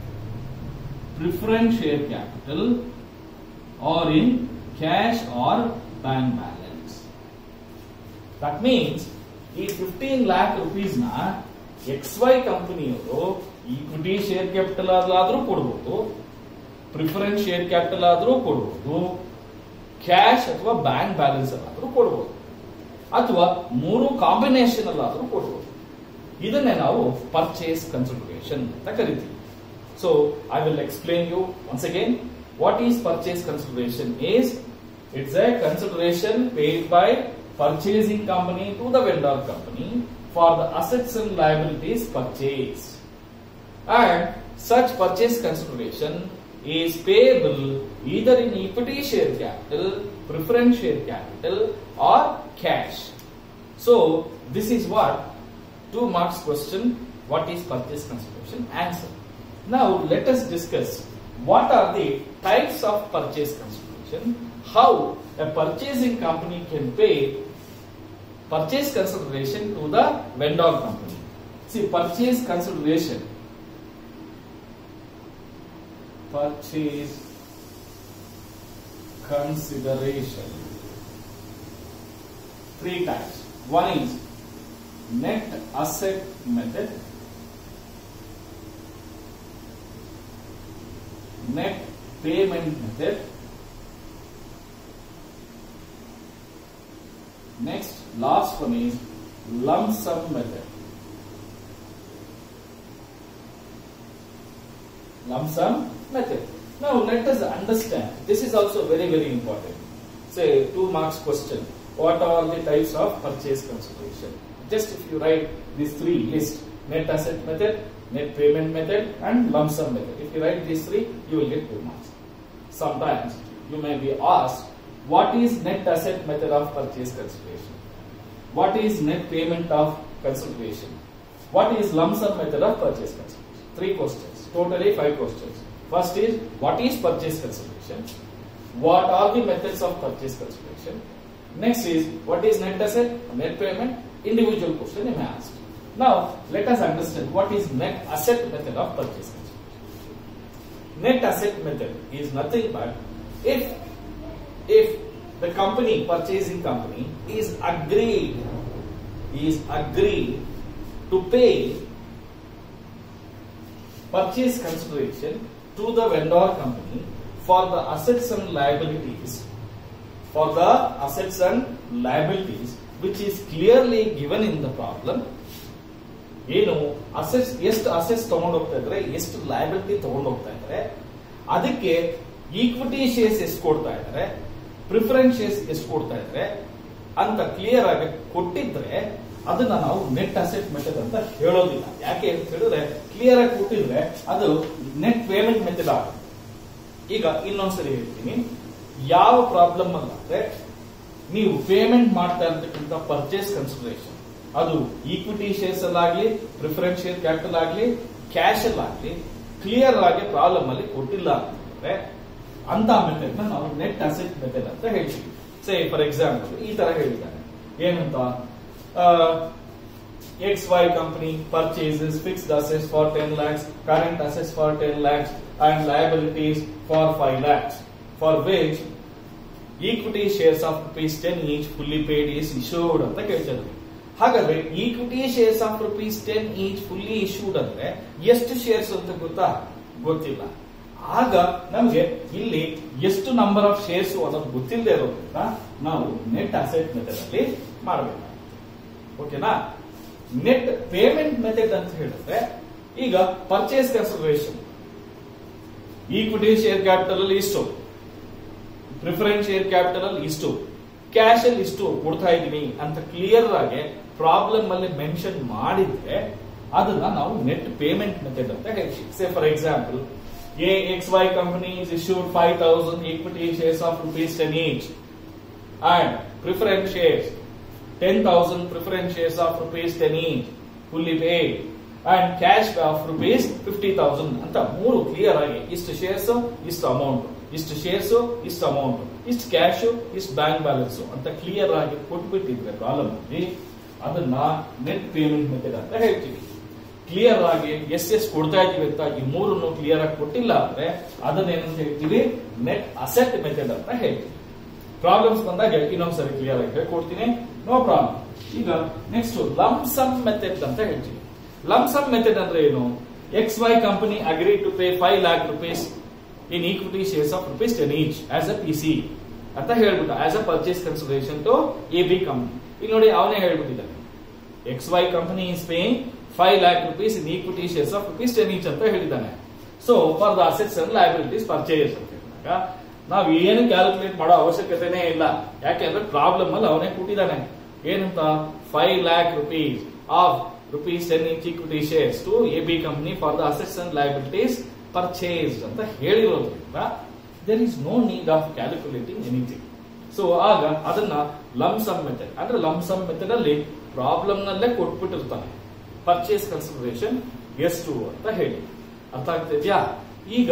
preference share capital, or in cash or bank balance. That means ಈ fifteen lakh rupees ನ X Y ಕಂಪನಿಯವರು equity share capital ಆದ್ರೂ ಕೊಡ್ಬೋದು preference share capital ಆದ್ರೂ ಕೊಡ್ಬೋದು cash ಅಥವಾ bank balance ಅಲ್ಲಾದ್ರೂ ಕೊಡ್ಬೋದು ಅಥವಾ ಮೂರು ಕಾಂಬಿನೇಷನ್ ಅಲ್ಲಾದ್ರೂ ಕೊಡ್ಬೋದು ಇದನ್ನೇ ನಾವು ಪರ್ಚೇಸ್ ಕನ್ಸಿಡರೇಷನ್ ಅಂತ ಕರಿತೀವಿ so I will explain you once again what is purchase consideration is it's a consideration paid by purchasing company to the vendor company for the assets and liabilities purchased and such purchase consideration is payable either in equity share capital preference share capital or cash so this is what two marks question what is purchase consideration answer now let us discuss what are the types of purchase consideration, how a purchasing company can pay purchase consideration to the vendor company. See, purchase consideration, purchase consideration, three types. One is net asset method, net payment method. Next, last one is lump sum method. Lump sum method. Now let us understand. This is also very very important. Say two marks question. What are the types of purchase consideration? Just if you write these three list: net asset method, net payment method, and lump sum method. If you write these three, you will get two marks. Sometimes you may be asked, what is net asset method of purchase consideration? What is net payment of consideration? What is lump sum method of purchase consideration? Three questions, totally five questions. First is, what is purchase consideration? What are the methods of purchase consideration? Next is, what is net asset, net payment? Individual question you may ask. Now, let us understand what is net asset method of purchase consideration. Net asset method is nothing but if if the company purchasing company is agreed is agreed to pay purchase consideration to the vendor company for the assets and liabilities for the assets and liabilities which is clearly given in the problem ಏನು assets ಎಷ್ಟು assets ತಗೊಂಡು ಹೋಗ್ತಾ ಇದ್ರೆ ಎಷ್ಟು liability ತಗೊಂಡು ಹೋಗ್ತಾ ಇದ್ದಾರೆ ಅದಕ್ಕೆ ಈಕ್ವಿಟಿ ಶೇರ್ಸ್ ಎಷ್ಟು ಕೊಡ್ತಾ ಇದ್ದಾರೆ ಪ್ರಿಫರೆನ್ಸ್ ಶೇರ್ಸ್ ಎಷ್ಟು ಕೊಡ್ತಾ ಇದ್ದಾರೆ ಅಂತ ಕ್ಲಿಯರ್ ಆಗಿ ಕೊಟ್ಟಿದ್ರೆ ಅದನ್ನ ನಾವು ನೆಟ್ ಅಸೆಟ್ ಮೆಥಡ್ ಅಂತ ಹೇಳೋದಿಲ್ಲ ಯಾಕೆ ಅಂತ ಹೇಳಿದ್ರೆ ಕ್ಲಿಯರ್ ಆಗಿ ಕೊಟ್ಟಿದ್ರೆ ಅದು ನೆಟ್ ಪೇಮೆಂಟ್ ಮೆಥಡ್ ಆಗುತ್ತೆ ಈಗ ಇನ್ನೊಂದ್ಸರಿ ಹೇಳ್ತೀನಿ ಯಾವ ಪ್ರಾಬ್ಲಮ್ ಅಂದ್ರೆ ನೀವು ಪೇಮೆಂಟ್ ಮಾಡ್ತಾ ಇರ್ತಕ್ಕಂಥ ಪರ್ಚೇಸ್ ಕನ್ಸಿಡರೇಷನ್ ಅದು ಈಕ್ವಿಟಿ ಶೇರ್ಸ್ ಅಲ್ಲಾಗ್ಲಿ ಪ್ರಿಫರೆನ್ಸ್ ಶೇರ್ ಕ್ಯಾಪಿಟಲ್ ಆಗ್ಲಿ ಕ್ಯಾಶ್ ಅಲ್ಲಾಗ್ಲಿ ಕ್ಲಿಯರ್ ಆಗಿ ಪ್ರಾಬ್ಲಮ್ ಅಲ್ಲಿ ಕೊಟ್ಟಿಲ್ಲ ಅಂತಂದ್ರೆ ಅಂತ ಮೆಥಡ್ ನ ನಾವು ನೆಟ್ ಅಸೆಟ್ ಮೆಥಡ್ ಅಂತ ಹೇಳ್ತೀವಿ ಸೇ ಫಾರ್ ಎಕ್ಸಾಂಪಲ್ ಈ ತರ ಹೇಳಿದ್ದಾರೆ ಏನಂತ X Y company purchases fixed assets for ten lakhs current assets for ten lakhs and liabilities for five lakhs for which equity shares of rupees ten each fully paid is issued ಅಂತ ಕೇಳ್ತಿದ್ರು ಹಾಗಾದ್ರೆ equity shares of rupees ten each fully issued ಅಂದ್ರೆ ಎಷ್ಟು shares ಅಂತ ಗೊತ್ತಾ ಗೊತ್ತಿಲ್ಲ ಆಗ ನಮ್ಗೆ ಇಲ್ಲಿ ಎಷ್ಟು ನಂಬರ್ ಆಫ್ ಶೇರ್ಸ್ ಅನ್ನೋದು ಗೊತ್ತಿಲ್ಲದೆ ಇರೋದ್ರಿಂದ ನಾವು ನೆಟ್ ಅಸೆಟ್ ಮೆಥಡ್ ಅಲ್ಲಿ ಮಾಡಬೇಕು ಓಕೆನಾ ನೆಟ್ ಪೇಮೆಂಟ್ ಮೆಥಡ್ ಅಂತ ಹೇಳಿದ್ರೆ ಈಗ purchase consideration equity share capital ಅಲ್ಲಿ ಇಷ್ಟು ಪ್ರಿಫರೆನ್ಸ್ ಶೇರ್ ಕ್ಯಾಪಿಟಲ್ ಅಲ್ಲಿ ಇಷ್ಟು ಕ್ಯಾಶ್ ಅಲ್ಲಿ ಇಷ್ಟು ಕೊಡ್ತಾ ಇದೀನಿ ಅಂತ ಕ್ಲಿಯರ್ ಆಗಿ ಪ್ರಾಬ್ಲಮ್ ಅಲ್ಲಿ ಮೆನ್ಷನ್ ಮಾಡಿದ್ರೆ ಅದನ್ನ ನಾವು ನೆಟ್ ಪೇಮೆಂಟ್ ಮೆಥಡ್ ಅಂತ ಹೇಳ್ತೀವಿ say for example a X Y company is issued five thousand equity shares of rupees ten each and preference shares ten thousand preference shares of rupees ten each fully paid and cash of rupees fifty thousand ಅಂತ ಮೂರು clear ಆಗಿ ಇಷ್ಟು shares ಇಷ್ಟು amount ಇಷ್ಟು shares ಇಷ್ಟು amount ಇಷ್ಟು cash ಇಷ್ಟು bank balance ಅಂತ ಕ್ಲಿಯರ್ ಆಗಿ ಕೊಟ್ಬಿಟ್ಟಿದ್ರೆ ಕಾಲಮ್ ಅಲ್ಲಿ ಅದನ್ನ ನೆಟ್ ಪೇಮೆಂಟ್ ಮೆಥಡ್ ಅಂತ ಹೇಳ್ತೀವಿ ಕ್ಲಿಯರ್ ಆಗಿ ಎಸ್ ಎಸ್ ಕೊಡ್ತಾ ಇದೀವಿ ಅಂತ ಈ ಮೂರನ್ನು ಕ್ಲಿಯರ್ ಆಗಿ ಕೊಟ್ಟಿಲ್ಲ ಅಂದ್ರೆ ಅದನ್ನ ಏನಂತ ಹೇಳ್ತೀವಿ ನೆಟ್ ಅಸೆಟ್ ಮೆಥಡ್ ಅಂತ ಹೇಳ್ತೀವಿ ಪ್ರಾಬ್ಲಮ್ಸ್ ಬಂದಾಗ ಇನ್ನೊಂದ್ಸರಿ ಕ್ಲಿಯರ್ ಆಗಿ ಹೇಳ್ಕೊಡ್ತೀನಿ ನೋ ಪ್ರಾಬ್ಲಮ್ ಈಗ ನೆಕ್ಸ್ಟ್ ಲಂಸಮ್ ಮೆಥಡ್ ಅಂತ ಹೇಳ್ತೀವಿ ಲಂಸಮ್ ಮೆಥಡ್ ಅಂದ್ರೆ ಏನು X Y company agree to pay five lakh rupees in equity shares of rupees ten each as a P C ಅಂತ ಹೇಳ್ಬಿಟ್ಟ as a purchase consideration to A B company ಈಗ ನೋಡಿ ಅವನೇ ಹೇಳ್ಬಿಟ್ಟಿದ್ದಾನೆ X Y company is paying five lakh rupees in equity shares of rupees ten each ಅಂತ ಹೇಳಿದ್ದಾನೆ so for the assets and liabilities purchase ಅಂತ ಹೇಳಿದಾಗ ನಾವು ಏನು ಕ್ಯಾಲ್ಕುಲೇಟ್ ಮಾಡೋ ಅವಶ್ಯಕತೆನೇ ಇಲ್ಲ ಯಾಕೆಂದ್ರೆ ಪ್ರಾಬ್ಲಮ್ ಅಲ್ಲಿ ಅವನೇ ಕೊಟ್ಟಿದ್ದಾನೆ ಏನಂತ five lakh rupees of rupees ten each equity shares to A B company for the assets and liabilities purchase ಅಂತ ಹೇಳಿರೋದ್ರಿಂದ there is no need of calculating anything so ಆಗ ಅದನ್ನ ಲಂಸಮ್ ಮೆಥಡ್ ಅಂದ್ರೆ ಲಂಸಮ್ ಮೆಥಡ್ ಅಲ್ಲಿ ಪ್ರಾಬ್ಲಮ್ ನಲ್ಲೇ ಕೊಟ್ಬಿಟ್ಟಿರ್ತಾನೆ purchase consideration ಎಷ್ಟು ಅಂತ ಹೇಳಿ ಅರ್ಥ ಆಗ್ತಿದ್ಯಾ ಈಗ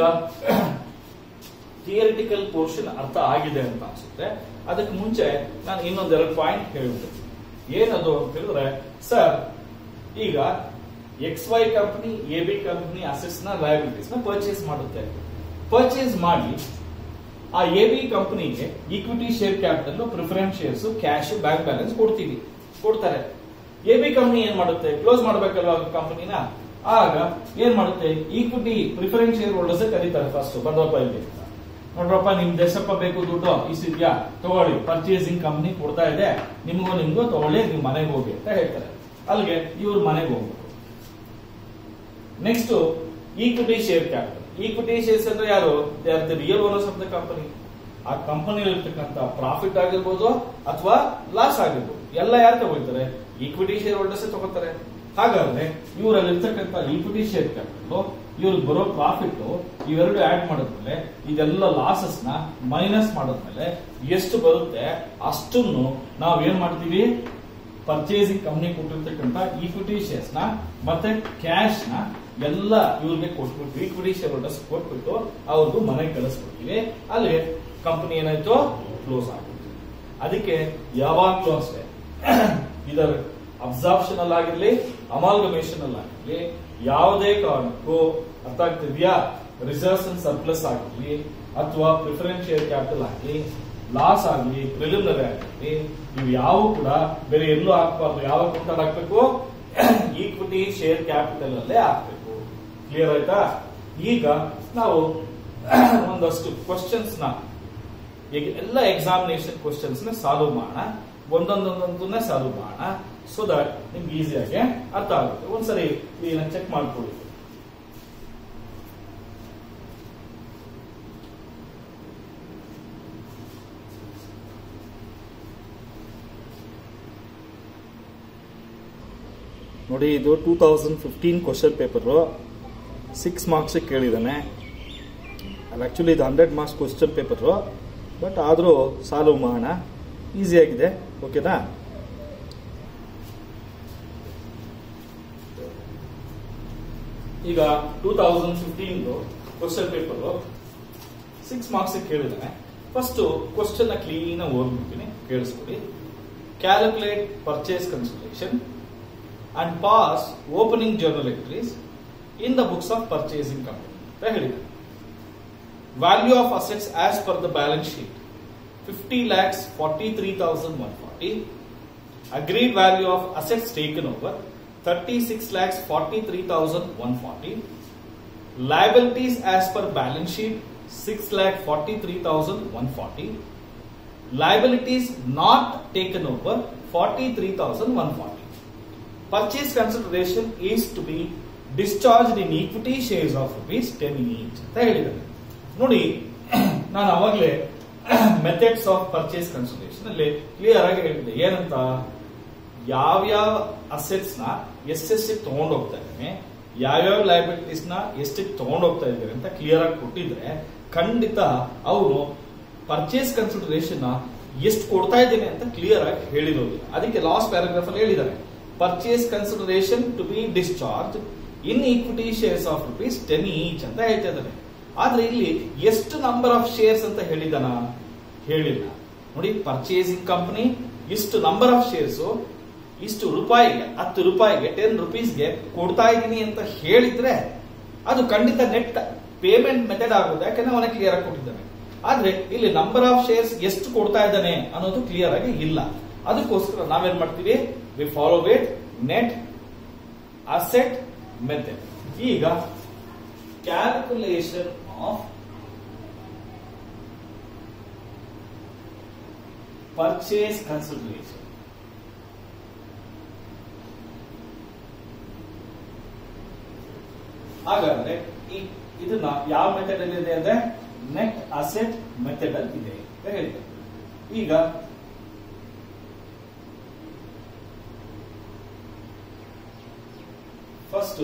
ಥಿಯರಿಟಿಕಲ್ ಪೋರ್ಷನ್ ಅರ್ಥ ಆಗಿದೆ ಅಂತ ಅನ್ಸುತ್ತೆ ಅದಕ್ಕೆ ಮುಂಚೆ ನಾನು ಇನ್ನೊಂದೆರಡು ಪಾಯಿಂಟ್ ಹೇಳ್ಬಿಡ್ತೀನಿ ಏನದು ಅಂತ ಹೇಳಿದ್ರೆ ಸರ್ ಈಗ X Y company A B company assets ನ ಲಯಬಿಲಿಟೀಸ್ ನ ಪರ್ಚೇಸ್ ಮಾಡುತ್ತೆ ಪರ್ಚೇಸ್ ಮಾಡಿ ಆ ಎ ಬಿ ಕಂಪನಿಗೆ equity share capital preference shares cash bank balance ಕೊಡ್ತೀವಿ ಕೊಡ್ತಾರೆ ಎ ಬಿ ಕಂಪನಿ ಏನ್ ಮಾಡುತ್ತೆ ಕ್ಲೋಸ್ ಮಾಡ್ಬೇಕಲ್ವಾ ಕಂಪನಿನ ಆಗ ಏನ್ ಮಾಡುತ್ತೆ ಈಕ್ವಿಟಿ ಪ್ರಿಫರೆನ್ಸ್ ಶೇರ್ ಹೋಲ್ಡರ್ಸ್ ಕರೀತಾರೆ ಫಸ್ಟ್ ಬಂದ್ರಪ್ಪ ಇಲ್ಲಿ ನೋಡ್ರಪ್ಪ ನಿಮ್ ದೇಶಪ್ಪ ಬೇಕು ದುಡ್ಡು ಇಷ್ಟಿದ್ಯಾ ತಗೊಳ್ಳಿ ಪರ್ಚೇಸಿಂಗ್ ಕಂಪನಿ ಕೊಡ್ತಾ ಇದೆ ನಿಮ್ಗೂ ನಿಮ್ಗೂ ತಗೊಳ್ಳಿ ನಿಮ್ ಮನೆಗೆ ಹೋಗಿ ಅಂತ ಹೇಳ್ತಾರೆ ಅಲ್ಲಿಗೆ ಇವ್ರ ಮನೆಗೆ ಹೋಗ್ಬೇಕು next equity share capital equity shares ಅಂದ್ರೆ ಯಾರು they are the real owners of the company ಆ ಕಂಪನಿ ಇರ್ತಕ್ಕಂತ ಪ್ರಾಫಿಟ್ ಆಗಿರ್ಬೋದು ಅಥವಾ ಲಾಸ್ ಆಗಿರ್ಬೋದು ಎಲ್ಲ ಯಾರು ತಗೊಳ್ತಾರೆ ಈಕ್ವಿಟಿ ಶೇರ್ ಹೋಲ್ಡರ್ಸ್ ತಗೋತಾರೆ ಹಾಗಾದ್ರೆ ಇವರಲ್ಲಿ ಇರ್ತಕ್ಕಂಥ ಈಕ್ವಿಟಿ ಶೇರ್ ಕ್ಯಾಪಿಟಲ್ ಇವ್ರಿಗೆ ಬರೋ ಪ್ರಾಫಿಟ್ ಇವೆರಡು ಆಡ್ ಮಾಡಿದ್ಮೇಲೆ ಇದೆಲ್ಲ ಲಾಸಸ್ ನ ಮೈನಸ್ ಮಾಡಿದ್ಮೇಲೆ ಎಷ್ಟು ಬರುತ್ತೆ ಅಷ್ಟನ್ನು ನಾವ್ ಏನ್ ಮಾಡ್ತೀವಿ ಪರ್ಚೇಸಿಂಗ್ ಕಂಪ್ನಿ ಕೊಟ್ಟಿರ್ತಕ್ಕಂಥ ಈಕ್ವಿಟಿ ಶೇರ್ಸ್ ನ ಮತ್ತೆ ಕ್ಯಾಶ್ ನ ಎಲ್ಲ ಇವ್ರಿಗೆ ಕೊಟ್ಬಿಟ್ಟು ಈಕ್ವಿಟಿ ಶೇರ್ ಹೋಲ್ಡರ್ಸ್ ಕೊಟ್ಬಿಟ್ಟು ಅವ್ರಿಗೂ ಮನೆಗೆ ಕಳಿಸ್ಬಿಡ್ತೀವಿ ಅಲ್ಲಿ ಕಂಪನಿ ಏನಾಯ್ತು ಕ್ಲೋಸ್ ಆಗ್ಬಿಡ್ತೀವಿ ಅದಕ್ಕೆ ಯಾವಾಗ್ಲೂ ಅಷ್ಟೇ ಇದರ ಅಬ್ಸಾರ್ಪ್ಷನ್ ಅಲ್ಲಾಗಿರ್ಲಿ ಅಮಾಲ್ಗಮೇಷನ್ ಅಲ್ಲಾಗಿರ್ಲಿ ಯಾವುದೇ ಕಾರಣಕ್ಕೂ ಅರ್ಥ ಆಗ್ತಿದ್ಯಾ ರಿಸರ್ವ್ಸ್ ಅಂಡ್ ಸರ್ಪ್ಲಸ್ ಆಗಿರ್ಲಿ ಅಥವಾ ಪ್ರಿಫರೆನ್ಸ್ ಶೇರ್ ಕ್ಯಾಪಿಟಲ್ ಆಗಲಿ ಲಾಸ್ ಆಗಲಿ ಪ್ರಿಲಿಮಿನರಿ ಆಗಲಿ ಇವು ಯಾವ ಕೂಡ ಬೇರೆ ಎಲ್ಲೂ ಹಾಕ್ಬಾರ್ದು ಯಾವ ಅಕೌಂಟ್ ಹಾಕ್ಬೇಕು ಈಕ್ವಿಟಿ ಶೇರ್ ಕ್ಯಾಪಿಟಲ್ ಅಲ್ಲೇ ಹಾಕ್ಬೇಕು ಕ್ಲಿಯರ್ ಆಯ್ತಾ ಈಗ ನಾವು ಒಂದಷ್ಟು ಕ್ವಶನ್ಸ್ ನ ಈಗ ಎಲ್ಲ ಎಕ್ಸಾಮಿನೇಷನ್ ಕ್ವಶನ್ಸ್ ನ ಸಾಲ್ವ್ ಮಾಡೋಣ ಒಂದೊಂದೊಂದೊಂದನ್ನೇ ಸಾಲ್ವ್ ಮಾಡೋಣ ಸೊ ದಟ್ ನಿಮ್ಗೆ ಈಸಿಯಾಗಿ ಅರ್ಥ ಆಗುತ್ತೆ ಒಂದ್ಸರಿ ಇದನ್ನ ಚೆಕ್ ಮಾಡ್ಕೊಳ್ಳಿ ನೋಡಿ ಇದು two thousand fifteen question paper six marks ಕೇಳಿದ್ದಾನೆ ಅದು ಆ್ಯಕ್ಚುಲಿ ಇದು hundred marks question paper but ಆದರೂ ಸಾಲ್ವ್ ಮಾಡೋಣ ಈಸಿಯಾಗಿದೆ ಓಕೆನಾ ಈಗ two thousand fifteen question paper six marks ಕೇಳಿದ್ದಾನೆ ಫಸ್ಟ್ ಕ್ವಶನ್ ಕ್ಲೀನ್ ಓದ್ಬಿಡ್ತೀನಿ ಕೇಳಿಸ್ಕೊಡಿ calculate purchase consideration and pass opening journal entries in the books of purchasing company ಅಂತ ಹೇಳಿದ್ದಾರೆ value of assets as per the balance sheet fifty lakhs forty three thousand one forty agreed value of assets taken over 36 lakhs 43,140. Liabilities as per balance sheet 6 lakh 43,140. Liabilities not taken over 43,140. Purchase consideration is to be discharged in equity shares of rupees 10 each ಅಂತ ಹೇಳಿದ್ದಾರೆ ನೋಡಿ ನಾನು ಅವಾಗಲೇ methods of purchase consideration ಅಲ್ಲಿ clear ಆಗಿ ಹೇಳಿದ್ದೆ ಏನಂತ ಯಾವ್ಯಾವ ಅಸೆಟ್ಸ್ ನ ಎಷ್ಟೆಷ್ಟಿಗೆ ತಗೊಂಡು ಹೋಗ್ತಾ ಇದ್ದೇನೆ ಯಾವ್ಯಾವ ಲೈಬಿಲಿಟೀಸ್ ನ ಎಷ್ಟಿಗೆ ತಗೊಂಡು ಹೋಗ್ತಾ ಇದ್ದಾರೆ ಅಂತ ಕ್ಲಿಯರ್ ಆಗಿ ಕೊಟ್ಟಿದ್ರೆ ಖಂಡಿತ ಅವನು ಪರ್ಚೇಸ್ ಕನ್ಸಿಡರೇಷನ್ ಎಷ್ಟು ಕೊಡ್ತಾ ಇದ್ದೇನೆ ಅಂತ ಕ್ಲಿಯರ್ ಆಗಿ ಹೇಳಿರೋದಿಲ್ಲ ಅದಕ್ಕೆ ಲಾಸ್ಟ್ ಪ್ಯಾರಾಗ್ರಾಫ್ ಅಲ್ಲಿ ಹೇಳಿದ್ದಾರೆ purchase consideration to be discharge in equity shares of rupees ten each ಅಂತ ಹೇಳ್ತಾ ಇದ್ದಾರೆ ಆದ್ರೆ ಇಲ್ಲಿ ಎಷ್ಟು ನಂಬರ್ ಆಫ್ ಶೇರ್ಸ್ ಅಂತ ಹೇಳಿದಾನ ಹೇಳಿಲ್ಲ ನೋಡಿ ಪರ್ಚೇಸಿಂಗ್ ಕಂಪನಿ ಇಷ್ಟು ನಂಬರ್ ಆಫ್ ಶೇರ್ಸ್ ಇಷ್ಟು ರೂಪಾಯಿಗೆ ಹತ್ತು ರೂಪಾಯಿಗೆ ಟೆನ್ ರುಪೀಸ್ಗೆ ಕೊಡ್ತಾ ಇದ್ದೀನಿ ಅಂತ ಹೇಳಿದ್ರೆ ಅದು ಖಂಡಿತ ನೆಟ್ ಪೇಮೆಂಟ್ ಮೆಥಡ್ ಆಗುತ್ತೆ ಯಾಕಂದ್ರೆ ಅವನೇ ಕ್ಲಿಯರ್ ಆಗಿ ಕೊಟ್ಟಿದ್ದಾನೆ ಆದ್ರೆ ಇಲ್ಲಿ ನಂಬರ್ ಆಫ್ ಶೇರ್ಸ್ ಎಷ್ಟು ಕೊಡ್ತಾ ಇದ್ದಾನೆ ಅನ್ನೋದು ಕ್ಲಿಯರ್ ಆಗಿ ಇಲ್ಲ ಅದಕ್ಕೋಸ್ಕರ ನಾವೇನ್ ಮಾಡ್ತೀವಿ we follow with net asset method ಈಗ ಕ್ಯಾಲ್ಕುಲೇಷನ್ ಆಫ್ ಪರ್ಚೇಸ್ ಕನ್ಸಿಡರೇಷನ್ ಹಾಗಾದ್ರೆ ಈ ಇದನ್ನ ಯಾವ ಮೆಥಡ್ ಅಲ್ಲಿ ಇದೆ ಅಂದ್ರೆ ನೆಟ್ ಅಸೆಟ್ ಮೆಥಡ್ ಅಲ್ಲಿ ಇದೆ ಅಂತ ಹೇಳಿದೆ ಈಗ ಫಸ್ಟ್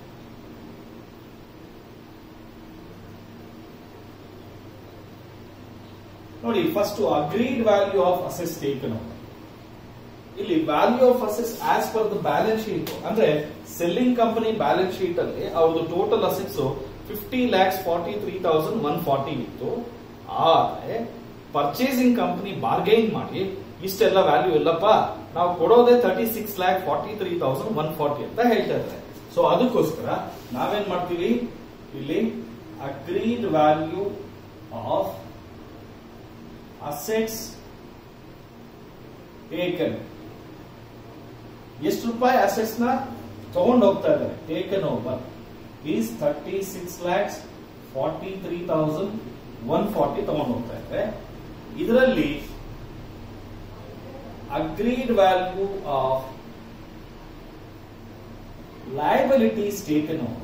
ನೋಡಿ ಫಸ್ಟ್ ಅಗ್ರೀಡ್ ವ್ಯಾಲ್ಯೂ ಆಫ್ ಅಸೆಸ್ ಟೇಕನ್ ಇಲ್ಲಿ ವ್ಯಾಲ್ಯೂ ಆಫ್ ಅಸೆಸ್ as per the balance sheet ಅಂದ್ರೆ ಸೆಲ್ಲಿಂಗ್ ಕಂಪನಿ ಬ್ಯಾಲೆನ್ಸ್ ಶೀಟ್ ಅಲ್ಲಿ ಅವ್ರದ್ದು total assets fifty lakhs forty three thousand one forty ಇತ್ತು ಆದ್ರೆ ಪರ್ಚೇಸಿಂಗ್ ಕಂಪನಿ ಬಾರ್ಗೈನ್ ಮಾಡಿ ಇಷ್ಟೆಲ್ಲ ವ್ಯಾಲ್ಯೂ ಇಲ್ಲಪ್ಪ ನಾವು ಕೊಡೋದೇ thirty six lakh forty three thousand one forty ಅಂತ ಹೇಳ್ತಾ ಇದ್ದಾರೆ ಸೊ ಅದಕ್ಕೋಸ್ಕರ ನಾವೇನ್ ಮಾಡ್ತೀವಿ ಇಲ್ಲಿ agreed value of assets taken ಎಷ್ಟು ರೂಪಾಯಿ ಅಸೆಟ್ಸ್ ನ ತಗೊಂಡು ಹೋಗ್ತಾ ಇದ್ದಾರೆ taken over is thirty six lakhs forty three thousand one forty ತಗೊಂಡು ಹೋಗ್ತಾ ಇದ್ದಾರೆ ಇದರಲ್ಲಿ agreed value of liabilities taken over.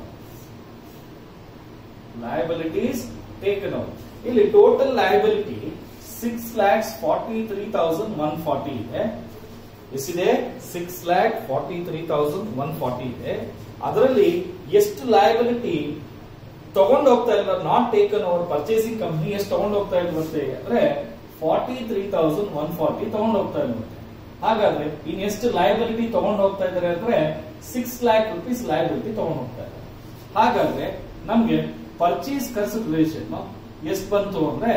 Liabilities taken over. ಇಲ್ಲಿ total liability six lakhs forty three thousand one forty ಇದೆ ಎಷ್ಟಿದೆ six lakh forty three thousand one forty ಇದೆ ಅದರಲ್ಲಿ ಎಷ್ಟು ಲಯಬಿಲಿಟಿ ತಗೊಂಡು ಹೋಗ್ತಾ ಇಲ್ಲ not taken over purchasing company ಎಷ್ಟು ತಗೊಂಡು ಹೋಗ್ತಾ ಇಲ್ವಂತೆ ಅಂದ್ರೆ forty three thousand one forty ತಗೊಂಡು ಹೋಗ್ತಾ ಇಲ್ವಂತೆ ಹಾಗಾದ್ರೆ ಇನ್ ಎಷ್ಟು ಲಯಬಿಲಿಟಿ ತಗೊಂಡು ಹೋಗ್ತಾ ಇದ್ದಾರೆ ಅಂದ್ರೆ ಸಿಕ್ಸ್ ಲ್ಯಾಕ್ ರುಪೀಸ್ ಲಯಬಿಲಿಟಿ ತಗೊಂಡು ಹೋಗ್ತಾ ಇದ್ದಾರೆ ಹಾಗಾದ್ರೆ ನಮ್ಗೆ ಪರ್ಚೇಸ್ ಕನ್ಸಿಡರೇಷನ್ ಎಷ್ಟು ಬಂತು ಅಂದ್ರೆ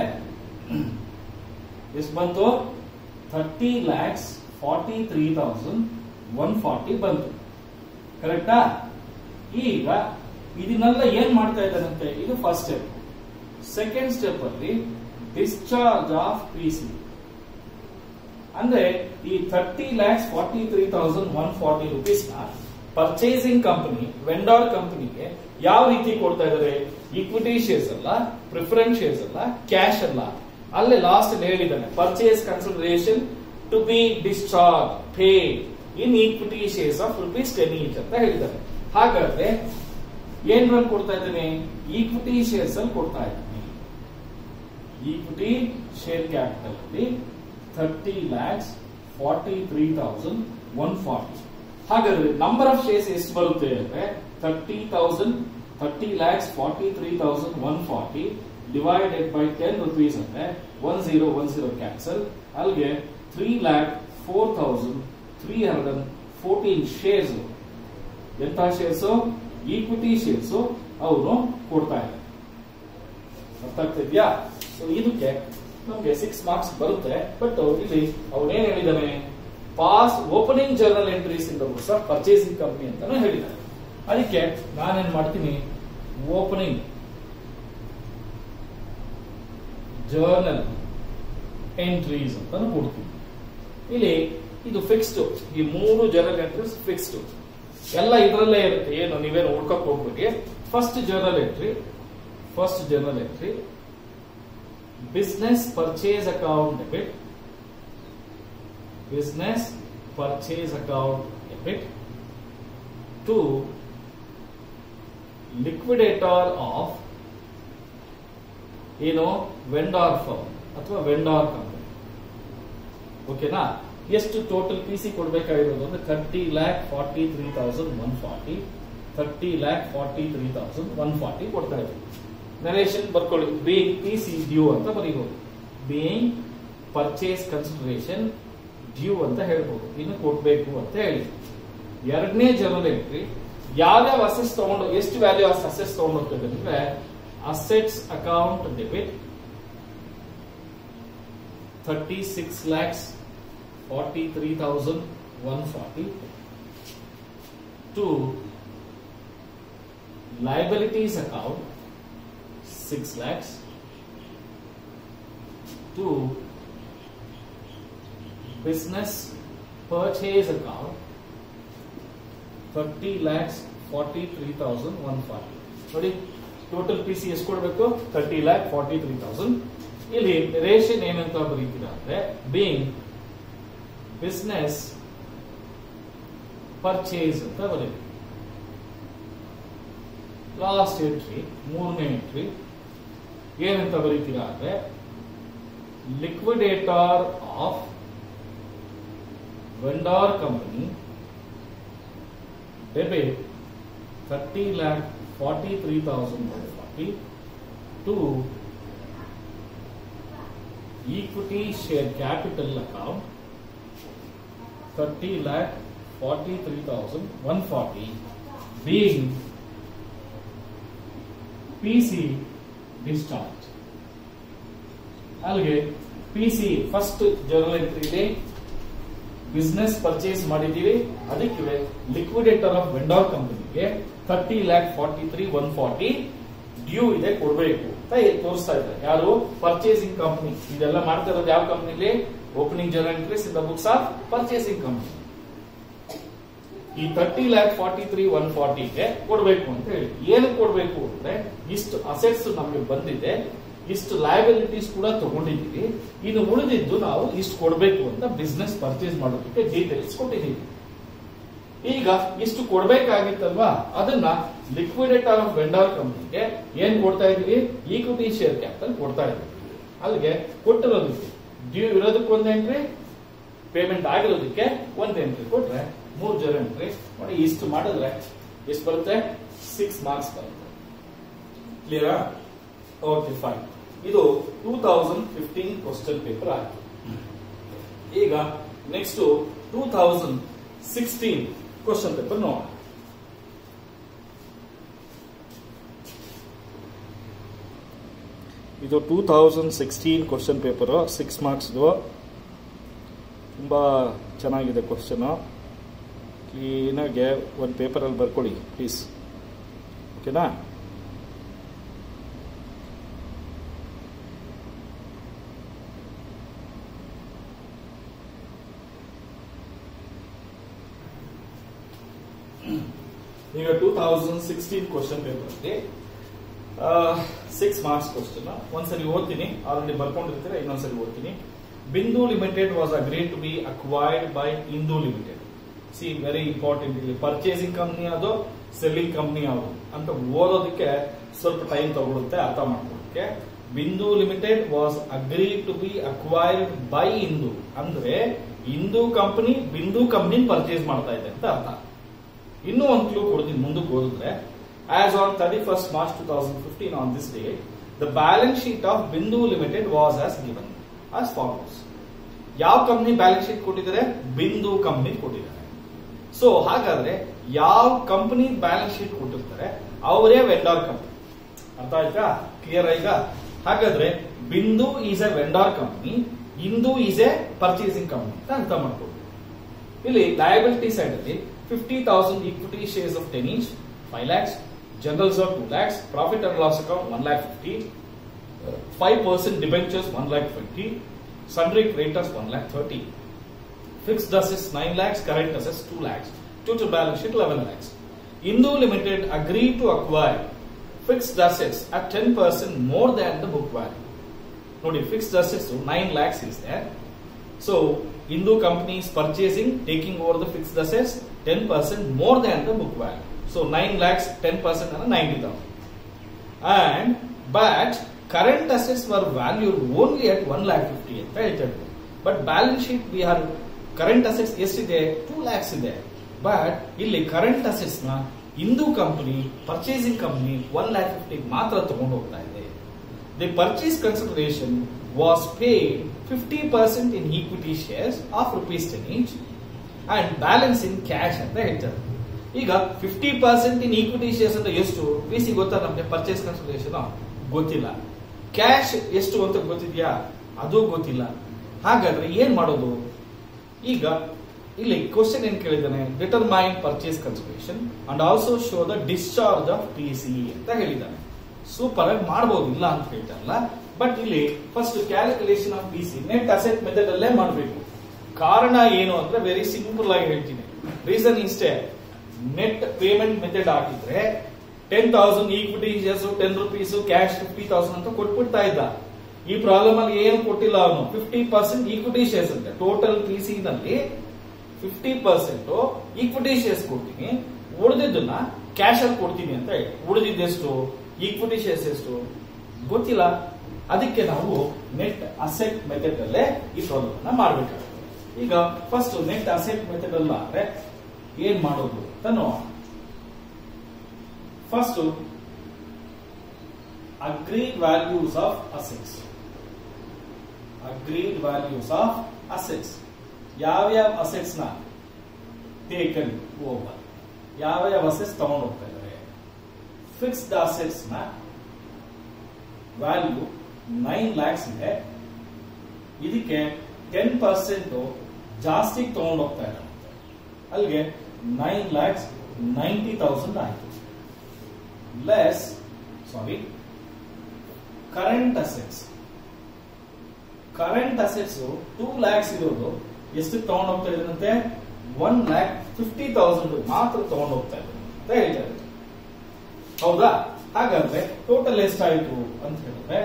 ಎಷ್ಟು ಬಂತು thirty lakhs forty three thousand one forty ಬಂತು ಕರೆಕ್ಟಾ ಈಗ ಇದನ್ನೆಲ್ಲ ಏನ್ ಮಾಡ್ತಾ ಇದ್ದಾರಂತೆ ಇದು ಫಸ್ಟ್ ಸ್ಟೆಪ್ ಸೆಕೆಂಡ್ ಸ್ಟೆಪ್ ಅಲ್ಲಿ ಡಿಸ್ಚಾರ್ಜ್ ಆಫ್ ಪಿ ಸಿ ಅಂದ್ರೆ ಈ thirty lakhs forty three thousand one forty rupees ನ ಪರ್ಚೇಸಿಂಗ್ ಕಂಪನಿ ವೆಂಡಾರ್ ಕಂಪನಿಗೆ ಯಾವ ರೀತಿ ಕೊಡ್ತಾ ಇದ್ದಾರೆ ಈಕ್ವಿಟಿ ಶೇರ್ಸ್ ಅಲ್ಲ ಪ್ರಿಫರೆನ್ಸ್ ಶೇರ್ಸ್ ಅಲ್ಲ ಕ್ಯಾಶ್ ಅಲ್ಲ ಅಲ್ಲೇ ಲಾಸ್ಟ್ ಹೇಳಿದ್ದಾನೆ purchase consideration to be discharge pay in equity shares of rupees ten each ಅಂತ ಹೇಳಿದ್ದಾರೆ ಹಾಗಾದ್ರೆ ಏನ್ ರನ್ ಕೊಡ್ತಾ ಇದ್ದೇನೆ ಈಕ್ವಿಟಿ ಶೇರ್ಸ್ ಅಲ್ಲಿ ಕೊಡ್ತಾ ಇದ್ದೀನಿ ಈಕ್ವಿಟಿ ಶೇರ್ ಕ್ಯಾಪಿಟಲ್ ಅಲ್ಲಿ thirty lakhs forty three thousand one forty ಹಾಗಾದ್ರೆ ನಂಬರ್ ಆಫ್ ಶೇರ್ಸ್ ಎಷ್ಟು ಬರುತ್ತೆ ಅಂದ್ರೆ thirty thousand thirty lakhs forty three thousand one forty divided by ten rupees ಅಂದ್ರೆ one zero one zero cancel ಅಲ್ಲಿಗೆ three lakh four thousand three hundred fourteen shares ಎಂತ shares equity shares ಅವರು ಕೊಡ್ತಾ ಇದ್ದಾರೆ ಅರ್ಥ ಆಗ್ತಿದ್ಯಾ ಸೊ ಇದಕ್ಕೆ ನಮ್ಗೆ ಸಿಕ್ಸ್ ಮಾರ್ಕ್ಸ್ ಬರುತ್ತೆ ಬಟ್ ಇಲ್ಲಿ ಅವನೇನ್ ಹೇಳಿದಾನೆ ಪಾಸ್ ಓಪನಿಂಗ್ ಜರ್ನಲ್ ಎಂಟ್ರೀಸ್ ಇಂದ ಸಹ ಪರ್ಚೇಸಿಂಗ್ ಕಂಪನಿ ಅಂತಾನು ಹೇಳಿದ್ದಾರೆ ಅದಕ್ಕೆ ನಾನೇನ್ ಮಾಡ್ತೀನಿ ಓಪನಿಂಗ್ ಜರ್ನಲ್ ಎಂಟ್ರೀಸ್ ಅಂತಾನು ಕೊಡ್ತೀನಿ ಇಲ್ಲಿ ಇದು ಫಿಕ್ಸ್ಡ್ ಈ ಮೂರು ಜನರಲ್ ಎಂಟ್ರೀಸ್ ಫಿಕ್ಸ್ಡ್ ಎಲ್ಲ ಇದರಲ್ಲೇ ಇರುತ್ತೆ ಏನು ನೀವೇನು ಹುಡ್ಕಕ್ ಹೋಗ್ಬೇಡಿ first general entry first general entry business purchase account debit business purchase account debit to liquidator of ಏನು ವೆಂಡಾರ್ ಫರ್ಮ್ ಅಥವಾ ವೆಂಡಾರ್ ಕಂಪನಿ ಓಕೆನಾ ಎಷ್ಟು ಟೋಟಲ್ ಪಿ ಸಿ ಕೊಡ್ಬೇಕಾಗಿರೋದು ಅಂದ್ರೆ thirty lakh forty three thousand one forty thirty lakh forty three thousand one forty ಕೊಡ್ತಾ ಇದ್ದೀವಿ narration ಬರ್ಕೊಳ್ಳಿ being P C due ಅಂತ ಬರೀಬಹುದು ಬೀಯಿಂಗ್ ಪರ್ಚೇಸ್ ಕನ್ಸಿಡರೇಷನ್ ಡ್ಯೂ ಅಂತ ಹೇಳ್ಬೋದು ಇನ್ನು ಕೊಡ್ಬೇಕು ಅಂತ ಹೇಳಿ ಎರಡನೇ ಜನರಲ್ ಎಂಟ್ರಿ ಯಾವ್ಯಾವ ಅಸೆಸ್ ತಗೊಂಡು ಎಷ್ಟು ವ್ಯಾಲ್ಯೂ ಅಸೆಸ್ ತಗೊಂಡು ಹೋಗ್ತದೆ ಅಂದ್ರೆ assets account debit thirty six lakhs forty three thousand one forty to liabilities account six lakhs to business purchase account thirty lakhs forty three thousand one forty ನೋಡಿ ಟೋಟಲ್ ಪಿ ಸಿ ಎಷ್ಟು ಕೊಡಬೇಕು thirty lakh forty three thousand ಇಲ್ಲಿ ರೇಷನ್ ಏನಂತ ಬರೀತೀರಾ ಅಂದ್ರೆ being business purchase ಅಂತ ಬರೀತೀವಿ ಲಾಸ್ಟ್ ಎಂಟ್ರಿ ಮೂರನೇ ಎಂಟ್ರಿ ಏನಂತ ಬರೀತೀರಾ ಅಂದ್ರೆ liquidator of vendor company debit 30 lakh 43,140 to equity share capital account 30 lakh 43,140 being PC discharge. ಅಲ್ಲಿಗೆ P C first journal entry ಇದೆ ಬಿಸ್ನೆಸ್ ಪರ್ಚೇಸ್ ಮಾಡಿದೀವಿ ಅದಕ್ಕೆ ಲಿಕ್ವಿಡೇಟರ್ ಆಫ್ ವೆಂಡಾರ್ ಕಂಪನಿಗೆ thirty lakh forty three one forty due ಇದೆ ಕೊಡಬೇಕು ಅಂತ ತೋರಿಸ್ತಾ ಇದ್ದಾರೆ ಯಾರು ಪರ್ಚೇಸಿಂಗ್ ಕಂಪನಿ ಇದೆಲ್ಲ ಮಾಡ್ತಾ ಇರೋದು ಯಾವ ಕಂಪನಿಲಿ opening journal entries in the books of purchasing company ಈ thirty lakh forty three one ಫಾರ್ಟಿಗೆ ಕೊಡಬೇಕು ಅಂತ ಹೇಳಿ ಏನಕ್ಕೆ ಕೊಡಬೇಕು ಅಂದ್ರೆ ಇಷ್ಟು ಅಸೆಟ್ಸ್ ನಮಗೆ ಬಂದಿದೆ ಇಷ್ಟು ಲಯಬಿಲಿಟೀಸ್ ಕೂಡ ತಗೊಂಡಿದ್ದೀವಿ ಇನ್ನು ಉಳಿದಿದ್ದು ನಾವು ಇಷ್ಟು ಕೊಡಬೇಕು ಅಂತ ಬಿಸ್ನೆಸ್ ಪರ್ಚೇಸ್ ಮಾಡೋದಕ್ಕೆ ಡೀಟೇಲ್ಸ್ ಕೊಟ್ಟಿದ್ದೀವಿ ಈಗ ಇಷ್ಟು ಕೊಡಬೇಕಾಗಿತ್ತಲ್ವಾ ಅದನ್ನ ಲಿಕ್ವಿಡೇಟರ್ ಆಫ್ ವೆಂಡರ್ ಕಂಪ್ನಿಗೆ ಏನ್ ಕೊಡ್ತಾ ಇದೀವಿ ಈಕ್ವಿಟಿ ಶೇರ್ ಕ್ಯಾಪಿಟಲ್ ಕೊಡ್ತಾ ಇದೀವಿ ಅಲ್ಲಿಗೆ ಕೊಟ್ಟಿರೋದಕ್ಕೆ ಡ್ಯೂ ಇರೋದಕ್ಕೆ ಒಂದು ಎಂಟ್ರಿ ಪೇಮೆಂಟ್ ಆಗಿರೋದಕ್ಕೆ ಒಂದು ಎಂಟ್ರಿ ಕೊಟ್ರೆ ಮೂರು ಜನ ಎಂಟ್ರಿ ನೋಡಿ ಇಷ್ಟು ಮಾಡಿದ್ರೆ ಎಷ್ಟು ಬರುತ್ತೆ ಸಿಕ್ಸ್ ಮಾರ್ಕ್ಸ್ ಬರುತ್ತೆ ಕ್ಲಿಯರಾ ಓಕೆ ಫೈನ್ ಇದು two thousand fifteen question paper ಆಯ್ತು ಈಗ next two thousand sixteen question paper ನೋಡೋಣ ಇದು two thousand sixteen question paper six ಮಾರ್ಕ್ಸ್ದು ತುಂಬ ಚೆನ್ನಾಗಿದೆ ಕ್ವಶನ್ ಕ್ಲೀನಾಗೆ ಒಂದು ಪೇಪರಲ್ಲಿ ಬರ್ಕೊಳ್ಳಿ ಪ್ಲೀಸ್ ಓಕೆನಾ ಈಗ two thousand sixteen question paper ಅಲ್ಲಿ ಸಿಕ್ಸ್ ಮಾರ್ಕ್ಸ್ ಕ್ವಶನ್ ಒಂದ್ಸರಿ ಓದ್ತೀನಿ ಆಲ್ರೆಡಿ ಬರ್ಕೊಂಡಿರ್ತೀರ ಇನ್ನೊಂದ್ಸರಿ ಓದ್ತೀನಿ Bindu limited was agreed to be acquired by Indu limited see very important ಇಲ್ಲಿ ಪರ್ಚೇಸಿಂಗ್ ಕಂಪ್ನಿ ಅದು ಸೆಲ್ಲಿಂಗ್ ಕಂಪ್ನಿ ಅದು ಅಂತ ಓದೋದಕ್ಕೆ ಸ್ವಲ್ಪ ಟೈಮ್ ತಗೊಳುತ್ತೆ ಅರ್ಥ ಮಾಡ್ಕೊಳ್ಳೋಕೆ Bindu limited was agreed to be acquired by Indu ಅಂದ್ರೆ Indu company Bindu company purchase ಮಾಡ್ತಾ ಇದೆ ಅಂತ ಅರ್ಥ ಇನ್ನೂ ಒಂದು ಕ್ಲೂ ಕೊಡ್ತೀನಿ ಮುಂದಕ್ಕೆ ಓದಿದ್ರೆ as on thirty first March two thousand fifteen on this day the balance sheet of Bindu limited was as given as follows ಯಾವ ಕಂಪ್ನಿ ಬ್ಯಾಲೆನ್ಸ್ ಶೀಟ್ ಕೊಟ್ಟಿದ್ದಾರೆ ಬಿಂದು ಕಂಪ್ನಿ ಕೊಟ್ಟಿದ್ದಾರೆ ಸೊ ಹಾಗಾದ್ರೆ ಯಾವ ಕಂಪನಿ ಬ್ಯಾಲೆನ್ಸ್ ಶೀಟ್ ಕೊಟ್ಟಿರ್ತಾರೆ ಅವರೇ ವೆಂಡಾರ್ ಕಂಪನಿ ಅರ್ಥ ಆಯ್ತಾ clear ಈಗ ಹಾಗಾದ್ರೆ Bindu is a vendor company Indu is a purchasing company ಅಂತ ಅರ್ಥ ಮಾಡ್ಕೊಳ್ಳಿ ಇಲ್ಲಿ ಲಯಬಿಲಿಟಿ ಸೈಡ್ ಅಲ್ಲಿ fifty thousand equity shares of ten each five lakhs generals of two lakhs profit and loss account one lakh fifty five percent debentures one lakh twenty sundry creditors one lakh thirty Fixed assets 9 lakhs, current assets 2 lakhs. Total balance sheet 11 lakhs. Indo Limited agreed to acquire fixed assets at 10% more than the book value. ನೋಡಿ fixed assets nine lakhs is there. So Indu company is purchasing, taking over the fixed assets 10% more than the book value. So 9 lakhs 10% ಅಂದ್ರೆ 90,000. And but current assets were valued only at 1 lakh 50 ಅಂತ ಹೇಳ್ತಾ ಇದ್ರು but balance sheet we are current assets ಎಷ್ಟಿದೆ two lakhs ಇದೆ but ಇಲ್ಲಿ current assets ನ Indu company purchasing company one lakh fifty ಮಾತ್ರ ತಗೊಂಡು ಹೋಗ್ತಾ ಇದೆ the purchase consideration was paid fifty percent in equity shares of rupees ten each and balance in cash ಅಂತ ಹೇಳ್ತಾರೆ ಈಗ fifty percent in equity shares ಅಂದ್ರೆ ಎಷ್ಟು ವಿ ಸಿ ಗೊತ್ತಾ ನಮಗೆ ಪರ್ಚೇಸ್ ಕನ್ಸಿಡರೇಷನ್ ಗೊತ್ತಿಲ್ಲ ಕ್ಯಾಶ್ ಎಷ್ಟು ಅಂತ ಗೊತ್ತಿದ್ಯಾ ಅದು ಗೊತ್ತಿಲ್ಲ ಹಾಗಾದ್ರೆ ಏನ್ ಮಾಡೋದು ಈಗ ಇಲ್ಲಿ ಕ್ವಶನ್ ಏನ್ ಕೇಳಿದ್ದಾನೆ determine purchase consideration and also show the discharge of P C ಅಂತ ಹೇಳಿದ್ದಾನೆ ಸೂಪರ್ ಆಗಿ ಮಾಡಬಹುದು ಇಲ್ಲ ಅಂತ ಹೇಳ್ತಾರಲ್ಲ ಬಟ್ ಇಲ್ಲಿ first calculation of P C net asset method ಅಲ್ಲೇ ಮಾಡಬೇಕು ಕಾರಣ ಏನು ಅಂದ್ರೆ ವೆರಿ ಸಿಂಪಲ್ ಆಗಿ ಹೇಳ್ತೀನಿ ರೀಸನ್ ಇಷ್ಟೇ ನೆಟ್ ಪೇಮೆಂಟ್ ಮೆಥಡ್ ಹಾಕಿದ್ರೆ ten thousand equity shares ten rupees cash fifty thousand ಅಂತ ಕೊಟ್ಬಿಡ್ತಾ ಇದ್ದ ಈ ಪ್ರಾಬ್ಲಮ್ ಅಲ್ಲಿ ಏನು ಕೊಟ್ಟಿಲ್ಲ ಅವನು ಫಿಫ್ಟಿ ಪರ್ಸೆಂಟ್ ಈಕ್ವಿಟಿ ಶೇರ್ಸ್ ಅಂತೆ ಟೋಟಲ್ ಪಿ ಸಿ ನಲ್ಲಿ ಫಿಫ್ಟಿ ಪರ್ಸೆಂಟ್ ಈಕ್ವಿಟಿ ಶೇರ್ಸ್ ಕೊಡ್ತೀನಿ ಉಳಿದಿದ್ದನ್ನ ಕ್ಯಾಶ್ ಅಲ್ಲಿ ಕೊಡ್ತೀನಿ ಅಂತ ಹೇಳಿ ಉಳಿದಿದ್ದೆಷ್ಟು ಈಕ್ವಿಟಿ ಶೇರ್ಸ್ ಎಷ್ಟು ಗೊತ್ತಿಲ್ಲ ಅದಕ್ಕೆ ನಾವು ನೆಟ್ ಅಸೆಟ್ ಮೆಥಡ್ ಅಲ್ಲೇ ಈ ಪ್ರಾಬ್ಲಮ್ ಅನ್ನ ಮಾಡ್ಬೇಕಾಗುತ್ತೆ ಈಗ ಫಸ್ಟ್ ನೆಟ್ ಅಸೆಟ್ ಮೆಥಡ್ ಅಲ್ಲ ಅಂದ್ರೆ ಏನ್ ಮಾಡೋದು ಅಂತ ನೋಡೋಣ first agreed values of assets agreed values of assets ಯಾವ್ಯಾವ ಅಸೆಟ್ಸ್ ನ ಟೇಕನ್ ಓವರ್ ಯಾವ್ಯಾವ ಅಸೆಟ್ಸ್ ತಗೊಂಡು ಹೋಗ್ತಾ ಇದ್ದಾರೆ ಫಿಕ್ಸ್ಡ್ ಅಸೆಟ್ಸ್ ನ ವ್ಯಾಲ್ಯೂ ನೈನ್ ಲ್ಯಾಕ್ಸ್ ಇದೆ ಇದಕ್ಕೆ ಟೆನ್ ಪರ್ಸೆಂಟ್ ಜಾಸ್ತಿ ತಗೊಂಡು ಹೋಗ್ತಾ ಇದ್ದಾರೆ ಅಲ್ಲಿಗೆ ನೈನ್ ಲ್ಯಾಕ್ಸ್ ನೈಂಟಿ ತೌಸಂಡ್ ಆಯ್ತು less sorry current assets current assets two lakhs ಇರೋದು ಎಷ್ಟು ತಗೊಂಡು ಹೋಗ್ತಾ ಇದ್ರಂತೆ ಒನ್ ಲ್ಯಾಕ್ ಫಿಫ್ಟಿ ತೌಸಂಡ್ ಮಾತ್ರ ತಗೊಂಡು ಹೋಗ್ತಾ ಇದ್ರು ಅಂತ ಹೇಳ್ತಾ ಇದ್ರು ಹೌದಾ ಹಾಗಾದ್ರೆ ಟೋಟಲ್ ಎಷ್ಟಾಯ್ತು ಅಂತ ಹೇಳಿದ್ರೆ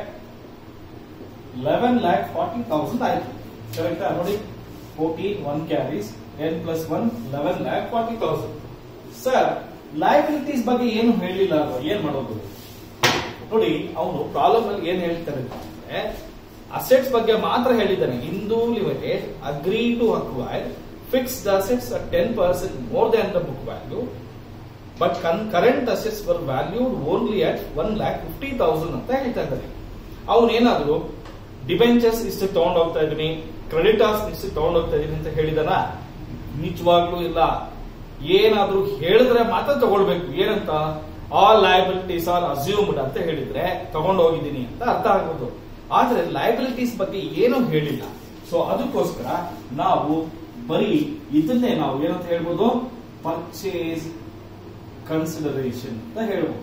ಲೆವೆನ್ ಲ್ಯಾಕ್ ಫಾರ್ಟಿ ತೌಸಂಡ್ ಆಯ್ತು ಕರೆಕ್ಟಾ ನೋಡಿ fourteen one carries ten plus one eleven lakh forty thousand sir liabilities ಬಗ್ಗೆ ಏನು ಹೇಳಿಲ್ಲ ಅಲ್ವಾ ಏನ್ ಮಾಡೋದು ನೋಡಿ ಅವನು ಪ್ರಾಬ್ಲಮ್ ಅಲ್ಲಿ ಏನ್ ಹೇಳ್ತಾರೆ ಅಂದ್ರೆ ಅಸೆಟ್ಸ್ ಬಗ್ಗೆ ಮಾತ್ರ ಹೇಳಿದ್ದಾನೆ Indu limited agree to acquire fixed assets ten percent more than the book value but current assets were valued only at one lakh fifty thousand ಅಂತ ಹೇಳ್ತಾ ಇದ್ದಾರೆ ಅವನೇನಾದ್ರು ಡಿಬೆಂಚರ್ಸ್ ಇಷ್ಟು ತಗೊಂಡ್ ಹೋಗ್ತಾ ಇದೀನಿ ಕ್ರೆಡಿಟರ್ಸ್ ಇಷ್ಟು ತಗೊಂಡ್ ಹೋಗ್ತಾ ಇದೀನಿ ಅಂತ ಹೇಳಿದಾನ ನಿಜವಾಗ್ಲೂ ಇಲ್ಲ ಏನಾದ್ರೂ ಹೇಳಿದ್ರೆ ಮಾತ್ರ ತಗೊಳ್ಬೇಕು ಏನಂತ ಆಲ್ ಲಯಬಿಲಿಟೀಸ್ ಆರ್ ಅಸ್ಯೂಮ್ಡ್ ಅಂತ ಹೇಳಿದ್ರೆ ತಗೊಂಡು ಹೋಗಿದ್ದೀನಿ ಅಂತ ಅರ್ಥ ಆಗೋದು ಆದ್ರೆ ಲಯಬಿಲಿಟೀಸ್ ಬಗ್ಗೆ ಏನೂ ಹೇಳಿಲ್ಲ ಸೊ ಅದಕ್ಕೋಸ್ಕರ ನಾವು ಬರೀ ಇದನ್ನೇ ನಾವು ಏನಂತ ಹೇಳ್ಬೋದು ಪರ್ಚೇಸ್ ಕನ್ಸಿಡರೇಷನ್ ಅಂತ ಹೇಳ್ಬೋದು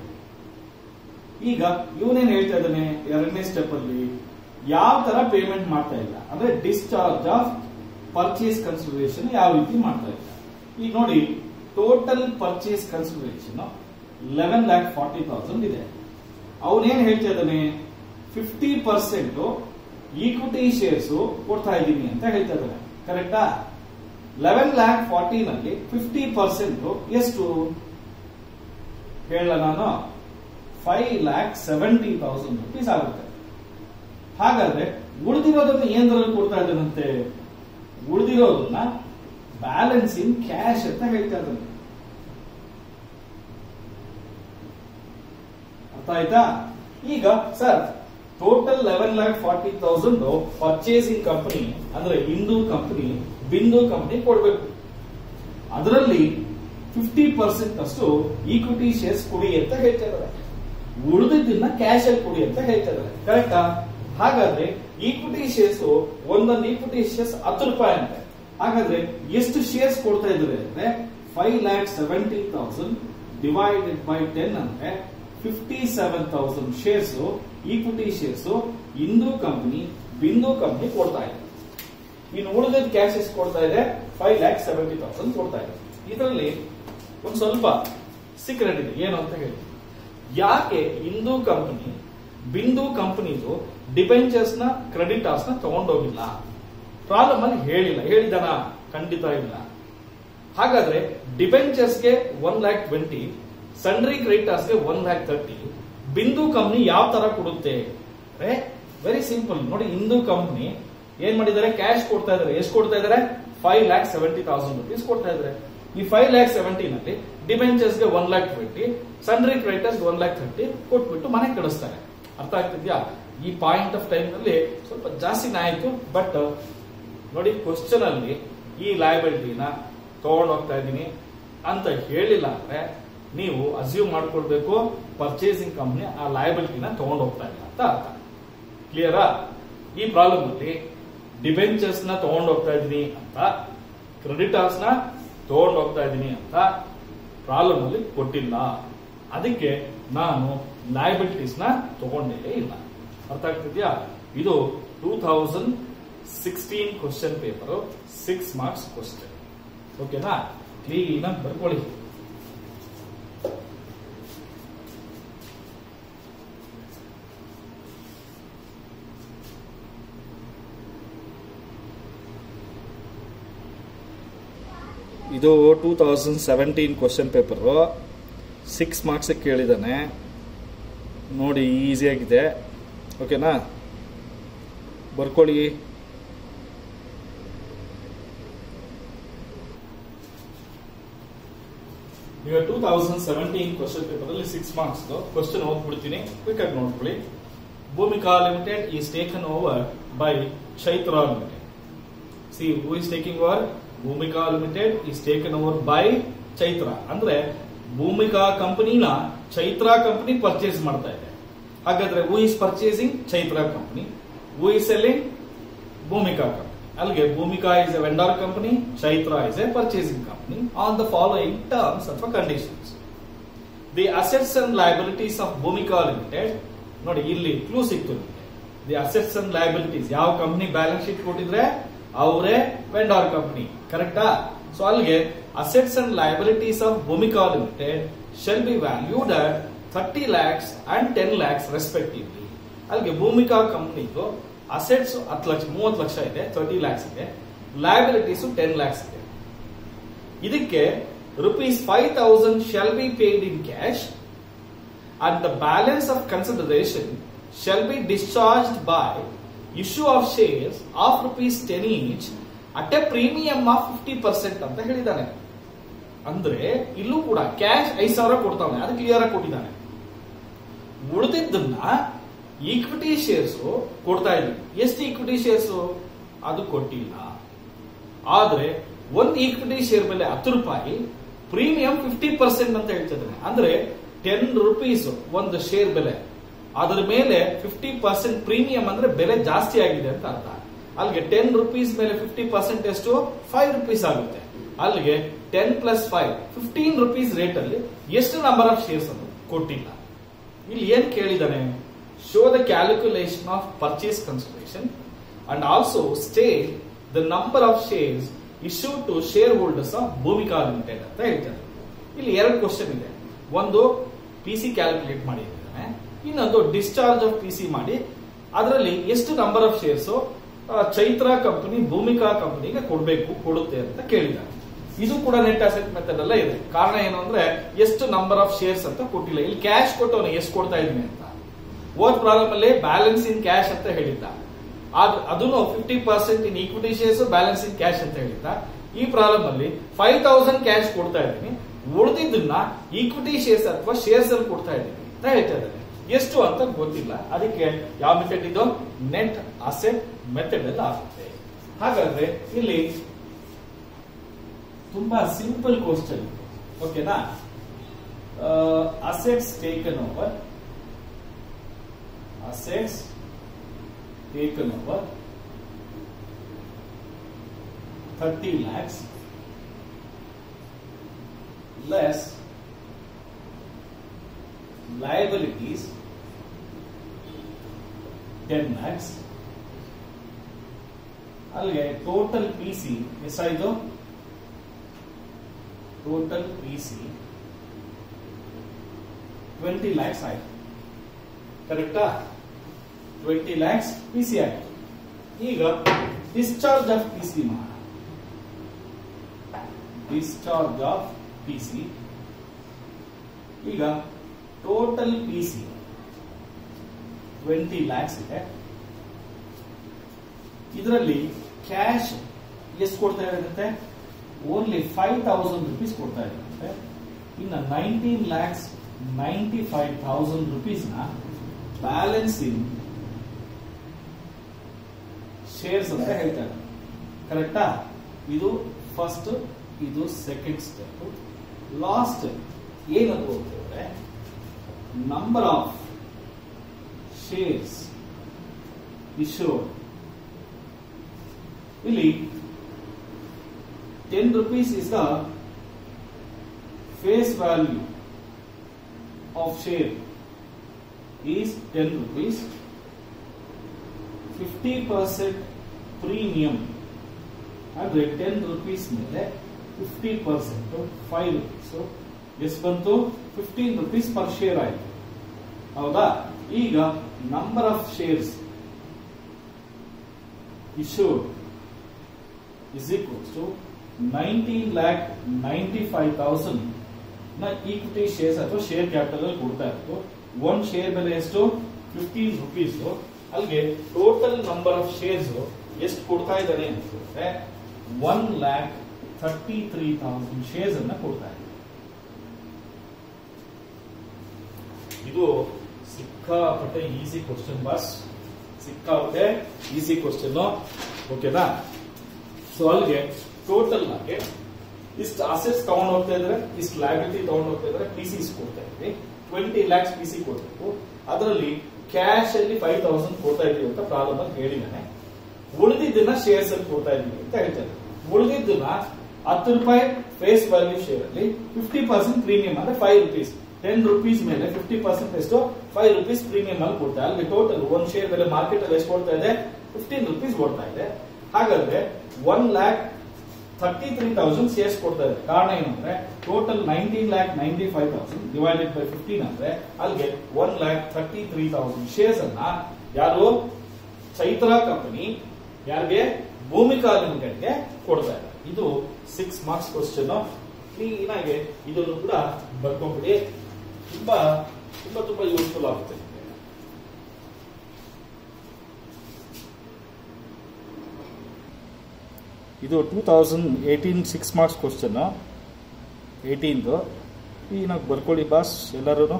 ಈಗ ಇವನೇನ್ ಹೇಳ್ತಾ ಇದ್ದಾನೆ ಎರಡನೇ ಸ್ಟೆಪ್ ಅಲ್ಲಿ ಯಾವ ತರ ಪೇಮೆಂಟ್ ಮಾಡ್ತಾ ಇಲ್ಲ ಅಂದ್ರೆ ಡಿಸ್ಚಾರ್ಜ್ ಆಫ್ ಪರ್ಚೇಸ್ ಕನ್ಸಿಡರೇಷನ್ ಯಾವ ರೀತಿ ಮಾಡ್ತಾ ಇಲ್ಲ ಈಗ ನೋಡಿ total purchase consideration eleven lakh forty thousand ಇದೆ ಅವನೇನ್ ಹೇಳ್ತಾ ಇದ್ದಾನೆ ಫಿಫ್ಟಿ ಪರ್ಸೆಂಟ್ ಈಕ್ವಿಟಿ ಶೇರ್ಸ್ ಕೊಡ್ತಾ ಇದ್ದೀನಿ ಅಂತ ಹೇಳ್ತಾ ಇದ್ದಾನೆ ಕರೆಕ್ಟಾ ಲೆವೆನ್ ಲ್ಯಾಕ್ ಫಾರ್ಟಿ ನಲ್ಲಿ ಫಿಫ್ಟಿ ಪರ್ಸೆಂಟ್ ಎಷ್ಟು ಹೇಳ ನಾನು five lakh seventy thousand rupees ಆಗುತ್ತೆ ಹಾಗಾದ್ರೆ ಉಳಿದಿರೋದನ್ನ ಏನರಲ್ಲಿ ಕೊಡ್ತಾ ಇದ್ದಾನಂತೆ ಉಳಿದಿರೋದನ್ನ ಬ್ಯಾಲೆನ್ಸ್ ಇನ್ ಕ್ಯಾಶ್ ಅಂತ ಹೇಳ್ತಾ ಇದ್ದಾನೆ ಅರ್ಥ ಆಯ್ತಾ ಈಗ sir total eleven lakh forty thousand purchasing company ಅಂದ್ರೆ ಹಿಂದೂ ಕಂಪನಿ ಬಿಂದು ಕಂಪನಿ ಕೊಡ್ಬೇಕು ಅದರಲ್ಲಿ ಫಿಫ್ಟಿ ಪರ್ಸೆಂಟ್ ಅಷ್ಟು ಈಕ್ವಿಟಿ ಶೇರ್ಸ್ ಕೊಡಿ ಅಂತ ಹೇಳ್ತಾ ಇದ್ದಾರೆ ಉಳಿದಿದ್ದನ್ನ ಕ್ಯಾಶ್ ಅಲ್ಲಿ ಕೊಡಿ ಅಂತ ಹೇಳ್ತಾ ಇದ್ದಾರೆ ಕರೆಕ್ಟಾ ಹಾಗಾದ್ರೆ ಈಕ್ವಿಟಿ ಶೇರ್ಸ್ ಒಂದೊಂದು ಈಕ್ವಿಟಿ ಶೇರ್ಸ್ ಹತ್ತು ರೂಪಾಯಿ ಅಂತೆ ಹಾಗಾದ್ರೆ ಎಷ್ಟು ಶೇರ್ಸ್ ಕೊಡ್ತಾ ಇದ್ದಾರೆ ಅಂದ್ರೆ five lakh seventy thousand divided by ten ಅಂದ್ರೆ fifty seven thousand shares equity shares Hindu company Bindu company ಕೊಡ್ತಾ ಇದೆ ಇನ್ನು ಉಳಿದ ಕ್ಯಾಶ್ ಎಷ್ಟು ಕೊಡ್ತಾ ಇದೆ ಫೈವ್ ಲ್ಯಾಕ್ ಸೆವೆಂಟಿ ತೌಸಂಡ್ ಕೊಡ್ತಾ ಇದೆ ಇದರಲ್ಲಿ ಒಂದು ಸ್ವಲ್ಪ ಸೀಕ್ರೆಟ್ ಇದೆ ಏನು ಅಂತ ಹೇಳಿ ಯಾಕೆ ಹಿಂದೂ ಕಂಪನಿ ಬಿಂದು ಕಂಪನಿದು ಡಿಬೆಂಚರ್ಸ್ ನ ಕ್ರೆಡಿಟರ್ಸ್ ನ ತಗೊಂಡೋಗಿಲ್ಲ ಪ್ರಾಬ್ಲಮ್ ಅಲ್ಲಿ ಹೇಳಿಲ್ಲ ಹೇಳಿದನ ಖಂಡಿತ ಇಲ್ಲ ಹಾಗಾದ್ರೆ ಡಿಬೆಂಚರ್ಸ್ಗೆ ಒನ್ ಲ್ಯಾಕ್ ಟ್ವೆಂಟಿ ಸನ್ರಿ ಕ್ರೆಡಿಟರ್ಸ್ಗೆ one lakh thirty Bindu company ಯಾವ ತರ ಕೊಡುತ್ತೆ ವೆರಿ ಸಿಂಪಲ್ ನೋಡಿ ಹಿಂದೂ ಕಂಪ್ನಿ ಏನ್ ಮಾಡಿದ್ದಾರೆ ಕ್ಯಾಶ್ ಕೊಡ್ತಾ ಇದಾರೆ ಎಷ್ಟು ಕೊಡ್ತಾ ಇದಾರೆ five lakh seventy thousand rupees ಕೊಡ್ತಾ ಇದಾರೆ ಈ ಫೈವ್ ಲ್ಯಾಕ್ ಸೆವೆಂಟಿ ನಲ್ಲಿ ಡಿಬೆಂಚರ್ಸ್ಗೆ one lakh twenty sundry creditors one lakh thirty ಕೊಟ್ಬಿಟ್ಟು ಮನೆ ಕಳಿಸ್ತಾರೆ ಅರ್ಥ ಆಗ್ತಿದ್ಯಾ ಈ ಪಾಯಿಂಟ್ ಆಫ್ ಟೈಮ್ ನಲ್ಲಿ ಸ್ವಲ್ಪ ಜಾಸ್ತಿನೇ ಆಯ್ತು ಬಟ್ ನೋಡಿ ಕ್ವಶನ್ ಅಲ್ಲಿ ಈ ಲಯಬಿಲಿಟಿನ ತಗೊಂಡ್ ಹೋಗ್ತಾ ಇದ್ದೀನಿ ಅಂತ ಹೇಳಿಲ್ಲ ಅಂದ್ರೆ ನೀವು ಅಸ್ಯೂಮ್ ಮಾಡ್ಕೊಳ್ಬೇಕು ಪರ್ಚೇಸಿಂಗ್ ಕಂಪ್ನಿ ಆ ಲಯಬಿಲಿಟಿನ ತಗೊಂಡ್ ಹೋಗ್ತಾ ಇಲ್ಲ ಅಂತ ಅರ್ಥ ಕ್ಲಿಯರಾ ಈ ಪ್ರಾಬ್ಲಮ್ ಅಲ್ಲಿ ಡಿಬೆಂಚರ್ಸ್ ನ ತಗೊಂಡ್ ಹೋಗ್ತಾ ಇದೀನಿ ಅಂತ ಕ್ರೆಡಿಟರ್ಸ್ ನ ತಗೊಂಡ್ ಹೋಗ್ತಾ ಇದೀನಿ ಅಂತ ಪ್ರಾಬ್ಲಮ್ ಅಲ್ಲಿ ಕೊಟ್ಟಿಲ್ಲ ಅದಕ್ಕೆ ನಾನು ಲಯಬಿಲಿಟೀಸ್ ನ ತಗೊಂಡೇ ಇಲ್ಲ ಅರ್ಥ ಆಗ್ತಿದ್ಯಾ ಇದು two thousand sixteen question paper six marks question ಓಕೆನಾ ಕ್ಲೀನ್ ಆಗಿ ಬರ್ಕೊಳ್ಳಿ ಇದು two thousand seventeen question paper six marks ಕೇಳಿದ್ದಾನೆ ನೋಡಿ ಈಸಿಯಾಗಿದೆ ಓಕೆನಾ ಬರ್ಕೊಳ್ಳಿ ಈಗ two thousand seventeen question paper ಅಲ್ಲಿ ಸಿಕ್ಸ್ ಮಾರ್ಕ್ಸ್ ಕ್ವಶನ್ ಓದ್ಬಿಡ್ತೀನಿ ಕ್ವಿಕ್ ಆಗಿ ನೋಡ್ಕೊಳ್ಳಿ Bhumika limited is taken over by Chaitra limited see who is taking over Bhumika limited is taken over by Chaitra ಅಂದ್ರೆ ಭೂಮಿಕಾ ಕಂಪನಿನ ಚೈತ್ರ ಕಂಪನಿ ಪರ್ಚೇಸ್ ಮಾಡ್ತಾ ಇದೆ ಹಾಗಾದ್ರೆ who is purchasing Chaitra company who is selling Bhumika company ಅಲ್ಲಿಗೆ Bhumika is a vendor company Chaitra is a purchasing company on the following terms ಅಥವಾ conditions the assets and liabilities of Bhumika limited ನೋಡಿ ಇಲ್ಲಿ clue ಸಿಕ್ತು ನಿಮಗೆ ದಿ ಅಸೆಟ್ಸ್ ಅಂಡ್ ಲಯಬಿಲಿಟೀಸ್ ಯಾವ ಕಂಪನಿ ಬ್ಯಾಲೆನ್ಸ್ ಶೀಟ್ ಕೊಟ್ಟಿದ್ರೆ ಅವರೇ ವೆಂಡರ್ ಕಂಪನಿ ಕರೆಕ್ಟಾ ಸೊ ಅಲ್ಲಿಗೆ assets and liabilities of Bhumika limited shall be valued at thirty lakhs and ten lakhs respectively ಅಲ್ಲಿಗೆ ಭೂಮಿಕಾ ಕಂಪನಿದು ಅಸೆಟ್ಸ್ ಹತ್ತು ಲಕ್ಷ ಮೂವತ್ತು ಲಕ್ಷ ಇದೆ ತರ್ಟಿ ಲ್ಯಾಕ್ಸ್ ಇದೆ ಲಯಬಿಲಿಟೀಸ್ ಟೆನ್ ಲ್ಯಾಕ್ಸ್ ಇದೆ ಇದಕ್ಕೆ rupees five thousand shall be paid in cash and the balance of consideration shall be discharged by issue of shares of rupees 10 each at a premium of 50% ಅಂತ ಹೇಳಿದ್ದಾನೆ ಅಂದ್ರೆ ಇಲ್ಲೂ ಕೂಡ ಕ್ಯಾಶ್ ಐದ್ ಸಾವಿರ ಕೊಡ್ತಾನೆ ಅದು ಕ್ಲಿಯರ್ ಆಗಿ ಕೊಟ್ಟಿದ್ದಾನೆ ಉಳಿದಿದ್ದನ್ನ ಈಕ್ವಿಟಿ ಶೇರ್ಸ್ ಕೊಡ್ತಾ ಇದ್ವಿ ಎಷ್ಟು ಈಕ್ವಿಟಿ ಶೇರ್ಸ್ ಅದು ಕೊಟ್ಟಿಲ್ಲ ಆದ್ರೆ ಒಂದು ಈಕ್ವಿಟಿ ಶೇರ್ ಬೆಲೆ ಹತ್ತು ರೂಪಾಯಿ ಪ್ರೀಮಿಯಂ ಫಿಫ್ಟಿ ಪರ್ಸೆಂಟ್ ಅಂತ ಹೇಳ್ತಿದ್ದಾನೆ ಅಂದ್ರೆ ಟೆನ್ ರುಪೀಸ್ ಒಂದು ಶೇರ್ ಬೆಲೆ ಅದರ ಮೇಲೆ ಫಿಫ್ಟಿ ಪರ್ಸೆಂಟ್ ಪ್ರೀಮಿಯಂ ಅಂದ್ರೆ ಬೆಲೆ ಜಾಸ್ತಿ ಆಗಿದೆ ಅಂತ ಅರ್ಥ ಅಲ್ಲಿಗೆ ಟೆನ್ ರುಪೀಸ್ ಮೇಲೆ ಫಿಫ್ಟಿ ಪರ್ಸೆಂಟ್ ಎಷ್ಟು ಫೈವ್ ರುಪೀಸ್ ಆಗುತ್ತೆ ಅಲ್ಲಿಗೆ ten plus five fifteen rupees rate ಅಲ್ಲಿ ಎಷ್ಟು ನಂಬರ್ ಆಫ್ ಶೇರ್ಸ್ ಅನ್ನು ಕೊಟ್ಟಿಲ್ಲ ಇಲ್ಲಿ ಏನ್ ಕೇಳಿದಾನೆ show the calculation of purchase consideration and also state the number of shares issue to shareholders of Bhumika limited ಅಂತ ಹೇಳ್ತಾರೆ ಇಲ್ಲಿ ಎರಡು ಕ್ವಶನ್ ಇದೆ ಒಂದು ಪಿ ಸಿ ಕ್ಯಾಲ್ಕುಲೇಟ್ ಮಾಡಿದ್ದಾನೆ ಇನ್ನೊಂದು ಡಿಸ್ಚಾರ್ಜ್ ಆಫ್ ಪಿ ಸಿ ಮಾಡಿ ಅದರಲ್ಲಿ ಎಷ್ಟು number of shares Chaitra company Bhumika ಕಂಪನಿಗೆ ಕೊಡಬೇಕು ಕೊಡುತ್ತೆ ಅಂತ ಕೇಳಿದ್ದಾರೆ ಇದು ಕೂಡ ನೆಟ್ ಅಸೆಟ್ ಮೆಥಡ್ ಅಲ್ಲ ಇದೆ ಕಾರಣ ಏನು ಅಂದ್ರೆ ಎಷ್ಟು ನಂಬರ್ ಆಫ್ ಶೇರ್ಸ್ ಅಂತ ಕೊಟ್ಟಿಲ್ಲ ಇಲ್ಲಿ ಕ್ಯಾಶ್ ಕೊಟ್ಟವನು ಎಷ್ಟು ಕೊಡ್ತಾ ಇದೀನಿ ಅಂತ ಓದ್ ಪ್ರಾಬ್ಲಮ್ ಅಲ್ಲಿ ಬ್ಯಾಲೆನ್ಸ್ ಇನ್ ಕ್ಯಾಶ್ ಅಂತ ಹೇಳಿದ್ದ ಆದ್ರೆ ಅದನ್ನು fifty percent in equity shares balance in cash ಅಂತ ಹೇಳಿದ್ದ ಈ ಪ್ರಾಬ್ಲಮ್ ಅಲ್ಲಿ ಫೈವ್ ತೌಸಂಡ್ ಕ್ಯಾಶ್ ಕೊಡ್ತಾ ಇದ್ದೀನಿ ಉಳಿದಿದ್ದನ್ನ ಈಕ್ವಿಟಿ ಶೇರ್ಸ್ ಅಥವಾ ಶೇರ್ಸ್ ಅಲ್ಲಿ ಕೊಡ್ತಾ ಇದ್ದೀನಿ ಅಂತ ಹೇಳ್ತಾ ಇದ್ದಾರೆ ಎಷ್ಟು ಅಂತ ಗೊತ್ತಿಲ್ಲ ಅದಕ್ಕೆ ಯಾವ ಮೆಥಡ್ ಇದು ನೆಟ್ ಅಸೆಟ್ ಮೆಥಡ್ ಅಲ್ಲಿ ಆಗುತ್ತೆ ಹಾಗಾದ್ರೆ ಇಲ್ಲಿ ತುಂಬಾ ಸಿಂಪಲ್ ಕ್ವಶನ್ ಓಕೆನಾ assets taken over assets taken over thirty lakhs less liabilities 10 lakhs ಅಲ್ಲಿಗೆ ಟೋಟಲ್ ಪಿ ಸಿ ಎಷ್ಟಾಯ್ತು total P C twenty lakhs ಆಯ್ತು ಕರೆಕ್ಟಾ ಟ್ವೆಂಟಿ ಲ್ಯಾಕ್ಸ್ ಪಿ ಸಿ ಆಯ್ತು ಈಗ ಡಿಸ್ಚಾರ್ಜ್ ಆಫ್ ಪಿ ಸಿ ಮಾಡ ಡಿಸ್ಚಾರ್ಜ್ ಆಫ್ ಪಿ ಸಿ ಈಗ total P C twenty lakhs ಇದೆ ಇದರಲ್ಲಿ ಕ್ಯಾಶ್ ಎಷ್ಟು ಕೊಡ್ತಾ ಇರುತ್ತೆ ಓನ್ಲಿ ಫೈವ್ ತೌಸಂಡ್ ರುಪೀಸ್ ಕೊಡ್ತಾ ಇರುತ್ತೆ ಇನ್ನು nineteen lakhs ninety five thousand rupees ನ ಬ್ಯಾಲೆನ್ಸ್ ಇನ್ ಶೇರ್ಸ್ ಅಂತ ಹೇಳ್ತಾರೆ ಕರೆಕ್ಟಾ ಇದು ಫಸ್ಟ್ ಇದು ಸೆಕೆಂಡ್ ಸ್ಟೆಪ್ ಲಾಸ್ಟ್ ಏನದು ಅಂತಂದ್ರೆ ನಂಬರ್ ಆಫ್ ಶೇರ್ಸ್ ಇಶ್ಯೂಡ್ ಇಲ್ಲಿ ten rupees is the face value of share is ten rupees fifty percent premium ಅಂದ್ರೆ ಟೆನ್ ರುಪೀಸ್ ಮೇಲೆ ಫಿಫ್ಟಿ ಪರ್ಸೆಂಟ್ ಫೈವ್ ರುಪೀಸ್ ಎಷ್ಟು ಬಂತು ಫಿಫ್ಟೀನ್ ರುಪೀಸ್ ಪರ್ ಶೇರ್ ಆಯ್ತು ಹೌದಾ ಈಗ number of shares issued is equals to 19 lakh 95,000 ನ equity shares ಅಥವಾ share capital ಅಲ್ಲಿ ಕೊಡ್ತಾ ಇತ್ತು ಒಂದ್ ಶೇರ್ ಬೆಲೆ ಎಷ್ಟು ಫಿಫ್ಟೀನ್ ರುಪೀಸ್ ಅಲ್ಲಿಗೆ ಟೋಟಲ್ ನಂಬರ್ ಆಫ್ ಶೇರ್ಸ್ ಎಷ್ಟು ಕೊಡ್ತಾ ಇದ್ದಾರೆ ಅಂತಂದ್ರೆ one lakh thirty three thousand shares ಅನ್ನ ಕೊಡ್ತಾ ಇದ್ದಾರೆ ಇದು ಸಿಕ್ಕಾಪಟ್ಟೆ ಈಸಿ ಕ್ವಶನ್ ಬಾಸ್ ಸಿಕ್ಕಾಪಟ್ಟೆ ಈಸಿ ಕ್ವಶನ್ ಓಕೆನಾ ಸೊ ಅಲ್ಲಿಗೆ ಟೋಟಲ್ ಆಗಿ ಇಷ್ಟು ಅಸೆಟ್ಸ್ ತಗೊಂಡು ಹೋಗ್ತಾ ಇದ್ರೆ ಇಷ್ಟು ಲಯಬಿಲಿಟಿ ತಗೊಂಡು ಹೋಗ್ತಾ ಇದ್ರೆ ಪಿ ಸಿ ಕೊಡ್ತಾ ಇದ್ವಿ ಟ್ವೆಂಟಿ ಲ್ಯಾಕ್ಸ್ ಪಿ ಸಿ ಕೊಡ್ಬೇಕು ಅದರಲ್ಲಿ ಕ್ಯಾಶ್ ಅಲ್ಲಿ ಫೈವ್ ತೌಸಂಡ್ ಕೊಡ್ತಾ ಇದೀವಿ ಅಂತ ಪ್ರಾಬ್ಲಮ್ ಅಲ್ಲಿ ಹೇಳಿದಾನೆ ಉಳಿದಿದ್ದನ್ನ ಶೇರ್ಸ್ ಅಲ್ಲಿ ಕೊಡ್ತಾ ಇದೀವಿ ಅಂತ ಹೇಳ್ತಾರೆ ಉಳಿದಿದ್ದನ್ನ ಹತ್ತು ರೂಪಾಯಿ ಫೇಸ್ ವ್ಯಾಲ್ಯೂ ಶೇರ್ ಅಲ್ಲಿ ಫಿಫ್ಟಿ ಪರ್ಸೆಂಟ್ ಪ್ರೀಮಿಯಂ ಅಂದ್ರೆ ಫೈವ್ ರುಪೀಸ್ ಟೆನ್ ರುಪೀಸ್ ಮೇಲೆ ಫಿಫ್ಟಿ ಪರ್ಸೆಂಟ್ ಎಷ್ಟು ಫೈವ್ ರುಪೀಸ್ ಪ್ರೀಮಿಯಂ ಅಲ್ಲಿ ಕೊಡ್ತಾ ಅಲ್ಲಿ ಟೋಟಲ್ ಒಂದ್ ಶೇರ್ ಬೆಲೆ ಮಾರ್ಕೆಟ್ ಅಲ್ಲಿ ಎಷ್ಟು ಕೊಡ್ತಾ ಇದೆ ಫಿಫ್ಟೀನ್ ರುಪೀಸ್ ಕೊಡ್ತಾ ಇದೆ ಹಾಗಾದ್ರೆ one lakh thirty three thousand shares ಕೊಡ್ತಾ ಇದೆ ಕಾರಣ ಏನಂದ್ರೆ total nineteen lakh ninety five thousand divided by fifteen ಅಂದ್ರೆ ಅಲ್ಲಿಗೆ one lakh thirty three thousand shares ಅನ್ನ ಯಾರು ಚೈತ್ರ ಕಂಪನಿ ಯಾರಿಗೆ ಭೂಮಿಕಾ ಲಿಮಿಟೆಡ್ಗೆ ಕೊಡ್ತಾ ಇದೆ ಇದು ಸಿಕ್ಸ್ ಮಾರ್ಕ್ಸ್ ಕ್ವಶನ್ ಕ್ಲೀನ್ ಆಗಿ ಇದನ್ನು ಕೂಡ ಬರ್ಕೊಂಡ್ಬಿಡಿ ತುಂಬಾ ತುಂಬಾ ತುಂಬಾ ಯೂಸ್ಫುಲ್ ಆಗುತ್ತೆ ಇದು two thousand eighteen six marks question ಏಯ್ಟೀನ್ದು ಕ್ಲೀನಾಗಿ ಬರ್ಕೊಳ್ಳಿ ಬಾಸ್ ಎಲ್ಲರೂ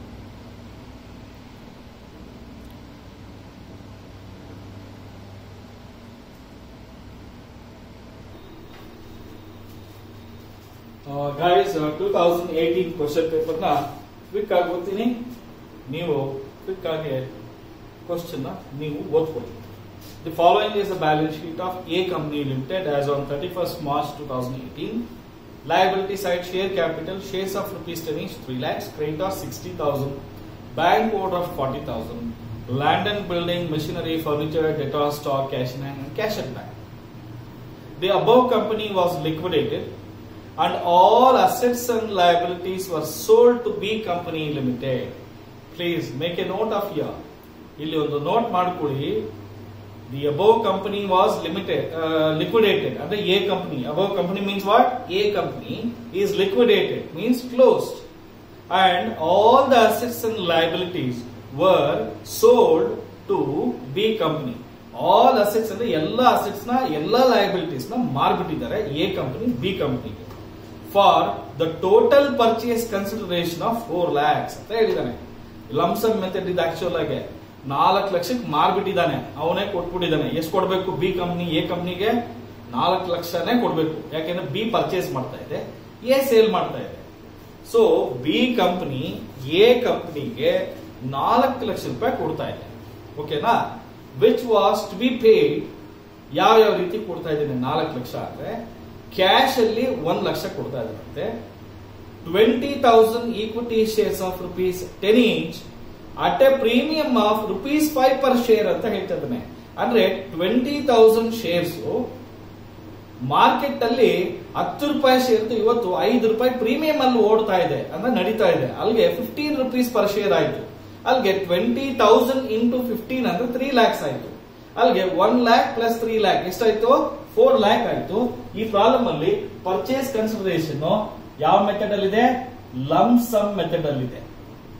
guys two thousand eighteen question ಪೇಪರ್ನ ಕ್ವಿಕ್ ಆಗಿ ಓದ್ತೀನಿ ನೀವು ಕ್ವಿಕ್ ಆಗಿ ಕ್ವಶನ್ ನೀವು ಓದ್ಕೊಳ್ಳಿ the following is the balance sheet of A company limited as on thirty first March two thousand eighteen liability side share capital shares of rupees 10 each 3 lakhs credit of 60000 bank order of 40000 land and building machinery furniture debtor stock cash in hand and cash at bank the above company was liquidated and all assets and liabilities were sold to B Company Limited. Please make a note of here. ಇಲ್ಲಿ ಒಂದು note ಮಾಡ್ಕೊಳ್ಳಿ the above company was limited liquidated ಅಂದ್ರೆ A company above company means what A company is liquidated means closed and all the assets and liabilities were sold to B company all assets ಅಂದ್ರೆ ಎಲ್ಲ assets ನ ಎಲ್ಲ liabilities ನ ಮಾರ್ಬಿಟ್ಟಿದ್ದಾರೆ A company B ಕಂಪನಿಗೆ for the total purchase consideration of four lakhs ಅಂತ ಹೇಳಿದಾನೆ lump sum method ಇದು ಆಕ್ಚುಲ್ ಆಗಿ ನಾಲ್ಕು ಲಕ್ಷಕ್ಕೆ ಮಾರ್ಬಿಟ್ಟಿದ್ದಾನೆ ಅವನೇ ಕೊಟ್ಬಿಟ್ಟಿದ್ದಾನೆ ಎಷ್ಟು ಕೊಡ್ಬೇಕು ಬಿ ಕಂಪ್ನಿ ಎ ಕಂಪ್ನಿಗೆ ನಾಲ್ಕು ಲಕ್ಷನೇ ಕೊಡ್ಬೇಕು ಯಾಕೆಂದ್ರೆ ಬಿ ಪರ್ಚೇಸ್ ಮಾಡ್ತಾ ಇದೆ ಎ ಸೇಲ್ ಮಾಡ್ತಾ ಇದೆ ಸೊ ಬಿ ಕಂಪನಿ ಎ ಕಂಪನಿಗೆ ನಾಲ್ಕು ಲಕ್ಷ ರೂಪಾಯಿ ಕೊಡ್ತಾ ಇದೆ ಓಕೆನಾ which was to be paid ಯಾವ ಯಾವ ರೀತಿ ಕೊಡ್ತಾ ಇದ್ದೇನೆ ನಾಲ್ಕು ಲಕ್ಷ ಅಂದ್ರೆ ಕ್ಯಾಶ್ ಅಲ್ಲಿ ಒಂದ್ ಲಕ್ಷ ಕೊಡ್ತಾ ಇದ್ದಾರಂತೆ twenty thousand equity shares of rupees ten each at a premium of rupees five per share ಅಂತ ಹೇಳ್ತಾ ಇದ್ದಾನೆ ಅಂದ್ರೆ ಟ್ವೆಂಟಿ ತೌಸಂಡ್ ಶೇರ್ಸ್ ಮಾರ್ಕೆಟ್ ಅಲ್ಲಿ ಹತ್ತು ರೂಪಾಯಿ ಶೇರ್ ಇವತ್ತು ಐದು ರೂಪಾಯಿ ಪ್ರೀಮಿಯಂ ಅಲ್ಲಿ ಓಡ್ತಾ ಇದೆ ಅಂದ್ರೆ ನಡೀತಾ ಇದೆ ಅಲ್ಲಿಗೆ ಫಿಫ್ಟೀನ್ ರುಪೀಸ್ ಪರ್ ಶೇರ್ ಆಯ್ತು ಅಲ್ಲಿಗೆ ಟ್ವೆಂಟಿ ತೌಸಂಡ್ ಇಂಟು ಫಿಫ್ಟೀನ್ ಅಂದ್ರೆ ತ್ರೀ ಲ್ಯಾಕ್ಸ್ ಆಯ್ತು ಅಲ್ಲಿಗೆ one lakh plus three lakh ಎಷ್ಟಾಯ್ತು ಫೋರ್ ಲ್ಯಾಕ್ ಆಯ್ತು ಈ ಪ್ರಾಬ್ಲಮ್ ಅಲ್ಲಿ ಪರ್ಚೇಸ್ ಕನ್ಸಿಡರೇಷನ್ ಯಾವ ಮೆಥಡ್ ಅಲ್ಲಿ ಇದೆ ಲಮ್ ಸಮ್ ಮೆಥಡ್ ಅಲ್ಲಿ ಇದೆ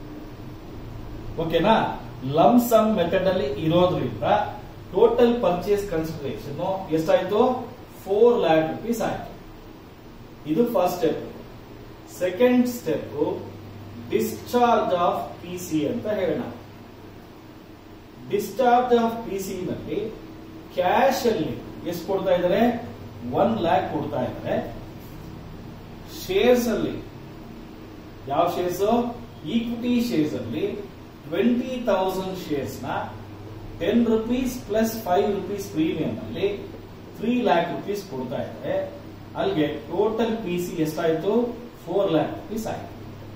ಓಕೆನಾ ಲಮ್ ಸಮ್ ಮೆಥಡ್ ಅಲ್ಲಿ ಇರೋದ್ರಿಂದ ಟೋಟಲ್ ಪರ್ಚೇಸ್ ಕನ್ಸಿಡರೇಷನ್ ಎಷ್ಟಾಯ್ತು ಫೋರ್ ಲ್ಯಾಕ್ ರುಪೀಸ್ ಆಯ್ತು ಇದು first step second step discharge of P C ಅಂತ ಹೇಳೋಣ ಡಿಸ್ಚಾರ್ಜ್ ಆಫ್ ಪಿ ಸಿ ನಲ್ಲಿ ಕ್ಯಾಶ್ ಅಲ್ಲಿ ಎಷ್ಟು ಕೊಡ್ತಾ ಇದ್ದಾರೆ ಒನ್ ಲ್ಯಾಕ್ ಕೊಡ್ತಾ ಇದ್ದಾರೆ ಶೇರ್ಸ್ ಅಲ್ಲಿ ಯಾವ ಶೇರ್ಸ್ ಈಕ್ವಿಟಿ ಶೇರ್ಸ್ ಅಲ್ಲಿ ಟ್ವೆಂಟಿ ತೌಸಂಡ್ ಶೇರ್ಸ್ ನ ten rupees plus five rupees premium ಅಲ್ಲಿ ತ್ರೀ ಲ್ಯಾಕ್ ರುಪೀಸ್ ಕೊಡ್ತಾ ಇದ್ದಾರೆ ಅಲ್ಲಿಗೆ ಟೋಟಲ್ ಪಿ ಸಿ ಎಷ್ಟಾಯ್ತು ಫೋರ್ ಲ್ಯಾಕ್ ರುಪೀಸ್ ಆಯ್ತು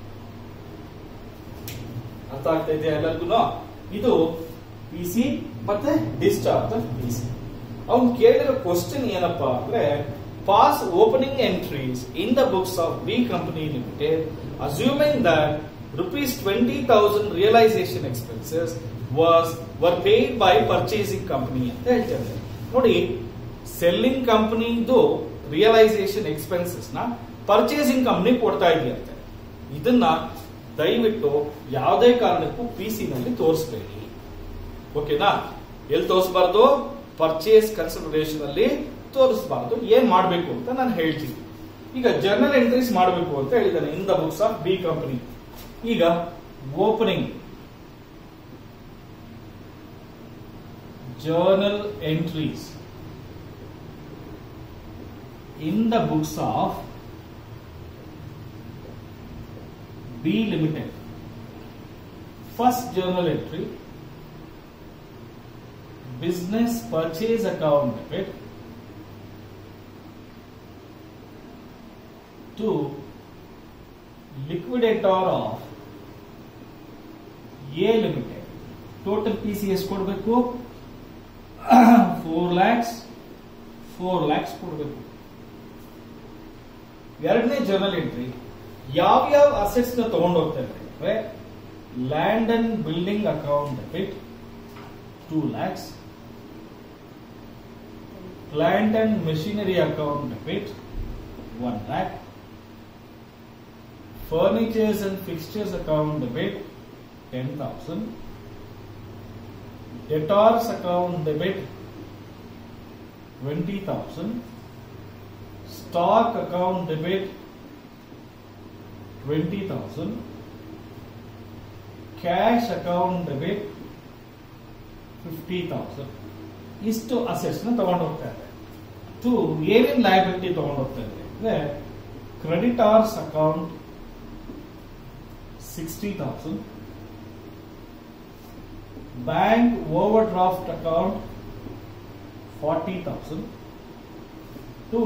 ಅರ್ಥ ಆಗ್ತಾ ಇದೆಯಾ ಎಲ್ಲರಿಗೂ ಇದು ಪಿ ಸಿ ಮತ್ತೆ ಡಿಸ್ಚಾರ್ಜ್ ಆಫ್ ಪಿ ಸಿ ಅವ್ನು ಕೇಳಿರೋ ಕ್ವಶನ್ ಏನಪ್ಪಾ ಅಂದ್ರೆ pass opening entries in the books of B company limited assuming that rupees 20,000 realization expenses was were paid by purchasing company ಅಂತ ಹೇಳ್ತಾರೆ ನೋಡಿ ಸೆಲ್ಲಿಂಗ್ ಕಂಪನಿದು ರಿಯಲೈಸೇಷನ್ ಎಕ್ಸ್ಪೆನ್ಸಸ್ ನ ಪರ್ಚೇಸಿಂಗ್ ಕಂಪನಿ ಕೊಡ್ತಾ ಇದೆಯಂತೆ ಇದನ್ನ ದಯವಿಟ್ಟು ಯಾವುದೇ ಕಾರಣಕ್ಕೂ ಪಿ ಸಿ ನಲ್ಲಿ ತೋರಿಸಬೇಡಿ ಓಕೆನಾ ಎಲ್ಲಿ ತೋರಿಸಬಾರ್ದು ಪರ್ಚೇಸ್ ಕನ್ಸಿಡರೇಷನ್ ಅಲ್ಲಿ ತೋರಿಸಬಾರ್ದು ಏನ್ ಮಾಡಬೇಕು ಅಂತ ನಾನು ಹೇಳ್ತೀನಿ ಈಗ ಜರ್ನಲ್ ಎಂಟ್ರೀಸ್ ಮಾಡಬೇಕು ಅಂತ ಹೇಳಿದ್ದಾನೆ in the books of B company ಈಗ opening journal entries in the books of B limited first journal entry business purchase account debit to liquidator of A limited total P C ಎಷ್ಟು ಕೊಡಬೇಕು four lakhs four lakhs ಕೊಡಬೇಕು ಎರಡನೇ journal entry ಯಾವ್ಯಾವ assets ನ ತಗೊಂಡು ಹೋಗ್ತಾ ಇದ್ದಾರೆ ಅಂದ್ರೆ land and building account debit two lakhs plant and machinery account debit 1 lakh furnitures and fixtures account debit 10000 debtors account debit 20000 stock account debit 20000 cash account debit 50000 ಇಷ್ಟು assets ನ ತಗೊಂಡು ಹೋಗ್ತಾ ಇದೆ ಟು ಏನೇನ್ ಲಯಬಿಲಿಟಿ ತಗೊಂಡು ಹೋಗ್ತಾ ಇದೆ ಅಂದ್ರೆ creditors account sixty thousand bank overdraft account forty thousand to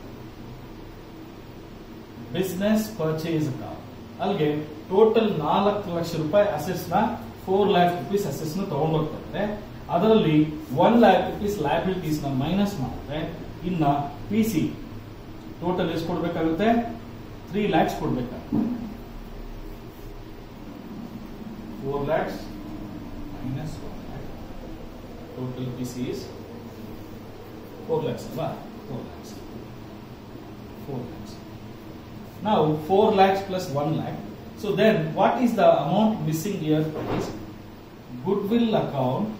business purchase account ಅಲ್ಲಿಗೆ ಟೋಟಲ್ ನಾಲ್ಕು ಲಕ್ಷ ರೂಪಾಯಿ ಅಸೆಟ್ಸ್ ನ ಫೋರ್ ಲ್ಯಾಕ್ ರುಪೀಸ್ ಅಸೆಟ್ಸ್ ನ ತಗೊಂಡು ಹೋಗ್ತಾ ಇದ್ದಾರೆ ಅದರಲ್ಲಿ ಒನ್ ಲ್ಯಾಕ್ ರುಪೀಸ್ ಲಯಬಿಲಿಟೀಸ್ ನ ಮೈನಸ್ ಮಾಡಿದ್ರೆ ಇನ್ನ ಪಿ ಸಿ ಟೋಟಲ್ ಎಷ್ಟು ಕೊಡ್ಬೇಕಾಗುತ್ತೆ ತ್ರೀ ಲ್ಯಾಕ್ಸ್ ಕೊಡ್ಬೇಕಾಗುತ್ತೆ four lakhs minus one lakh total P C is four lakhs ಅಲ್ವಾ ಫೋರ್ ಲ್ಯಾಕ್ಸ್ ಫೋರ್ ಲ್ಯಾಕ್ಸ್ ನಾವು four lakhs plus one lakh so then what is the amount missing year is goodwill account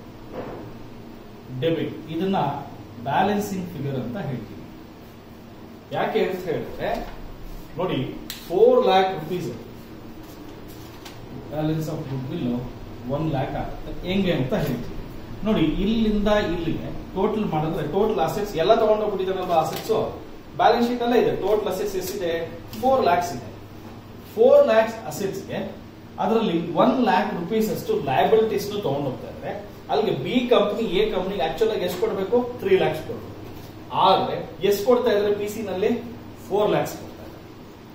debit ಇದನ್ನ balancing figure ಅಂತ ಹೇಳ್ತೀವಿ ಯಾಕೆ ಅಂತ ಹೇಳಿದ್ರೆ ನೋಡಿ four lakh rupees balance of good will one lakh ಆಗುತ್ತೆ ಹೆಂಗೆ ಅಂತ ಹೇಳ್ತೀವಿ ನೋಡಿ ಇಲ್ಲಿಂದ ಇಲ್ಲಿಗೆ ಟೋಟಲ್ ಮಾಡಿದ್ರೆ ಟೋಟಲ್ ಅಸೆಟ್ಸ್ ಎಲ್ಲ ತಗೊಂಡೋಗ್ಬಿಟ್ಟಿದ್ದಾನಲ್ವಾ ಅಸೆಟ್ಸ್ ಬ್ಯಾಲೆನ್ಸ್ ಶೀಟ್ ಅಲ್ಲೇ ಇದೆ ಟೋಟಲ್ ಅಸೆಟ್ಸ್ ಎಷ್ಟಿದೆ ಫೋರ್ ಲ್ಯಾಕ್ಸ್ ಇದೆ ಫೋರ್ ಲ್ಯಾಕ್ಸ್ ಅಸೆಟ್ಸ್ಗೆ ಅದರಲ್ಲಿ ಒನ್ ಲ್ಯಾಕ್ ರುಪೀಸ್ ಅಷ್ಟು ಲಯಬಿಲಿಟೀಸ್ ತಗೊಂಡು ಹೋಗ್ತಾ ಇದ್ದಾರೆ ಅಲ್ಲಿಗೆ ಬಿ ಕಂಪನಿ ಎ ಕಂಪನಿಗೆ ಆಕ್ಚುಲ್ ಆಗಿ ಎಷ್ಟು ಕೊಡಬೇಕು ತ್ರೀ ಲ್ಯಾಕ್ಸ್ ಕೊಡಬೇಕು ಆದ್ರೆ ಎಷ್ಟು ಕೊಡ್ತಾ ಇದ್ದಾರೆ ಪಿ ಸಿ ನಲ್ಲಿ ಫೋರ್ ಲ್ಯಾಕ್ಸ್ ಕೊಡ್ತಾ ಇದ್ದಾರೆ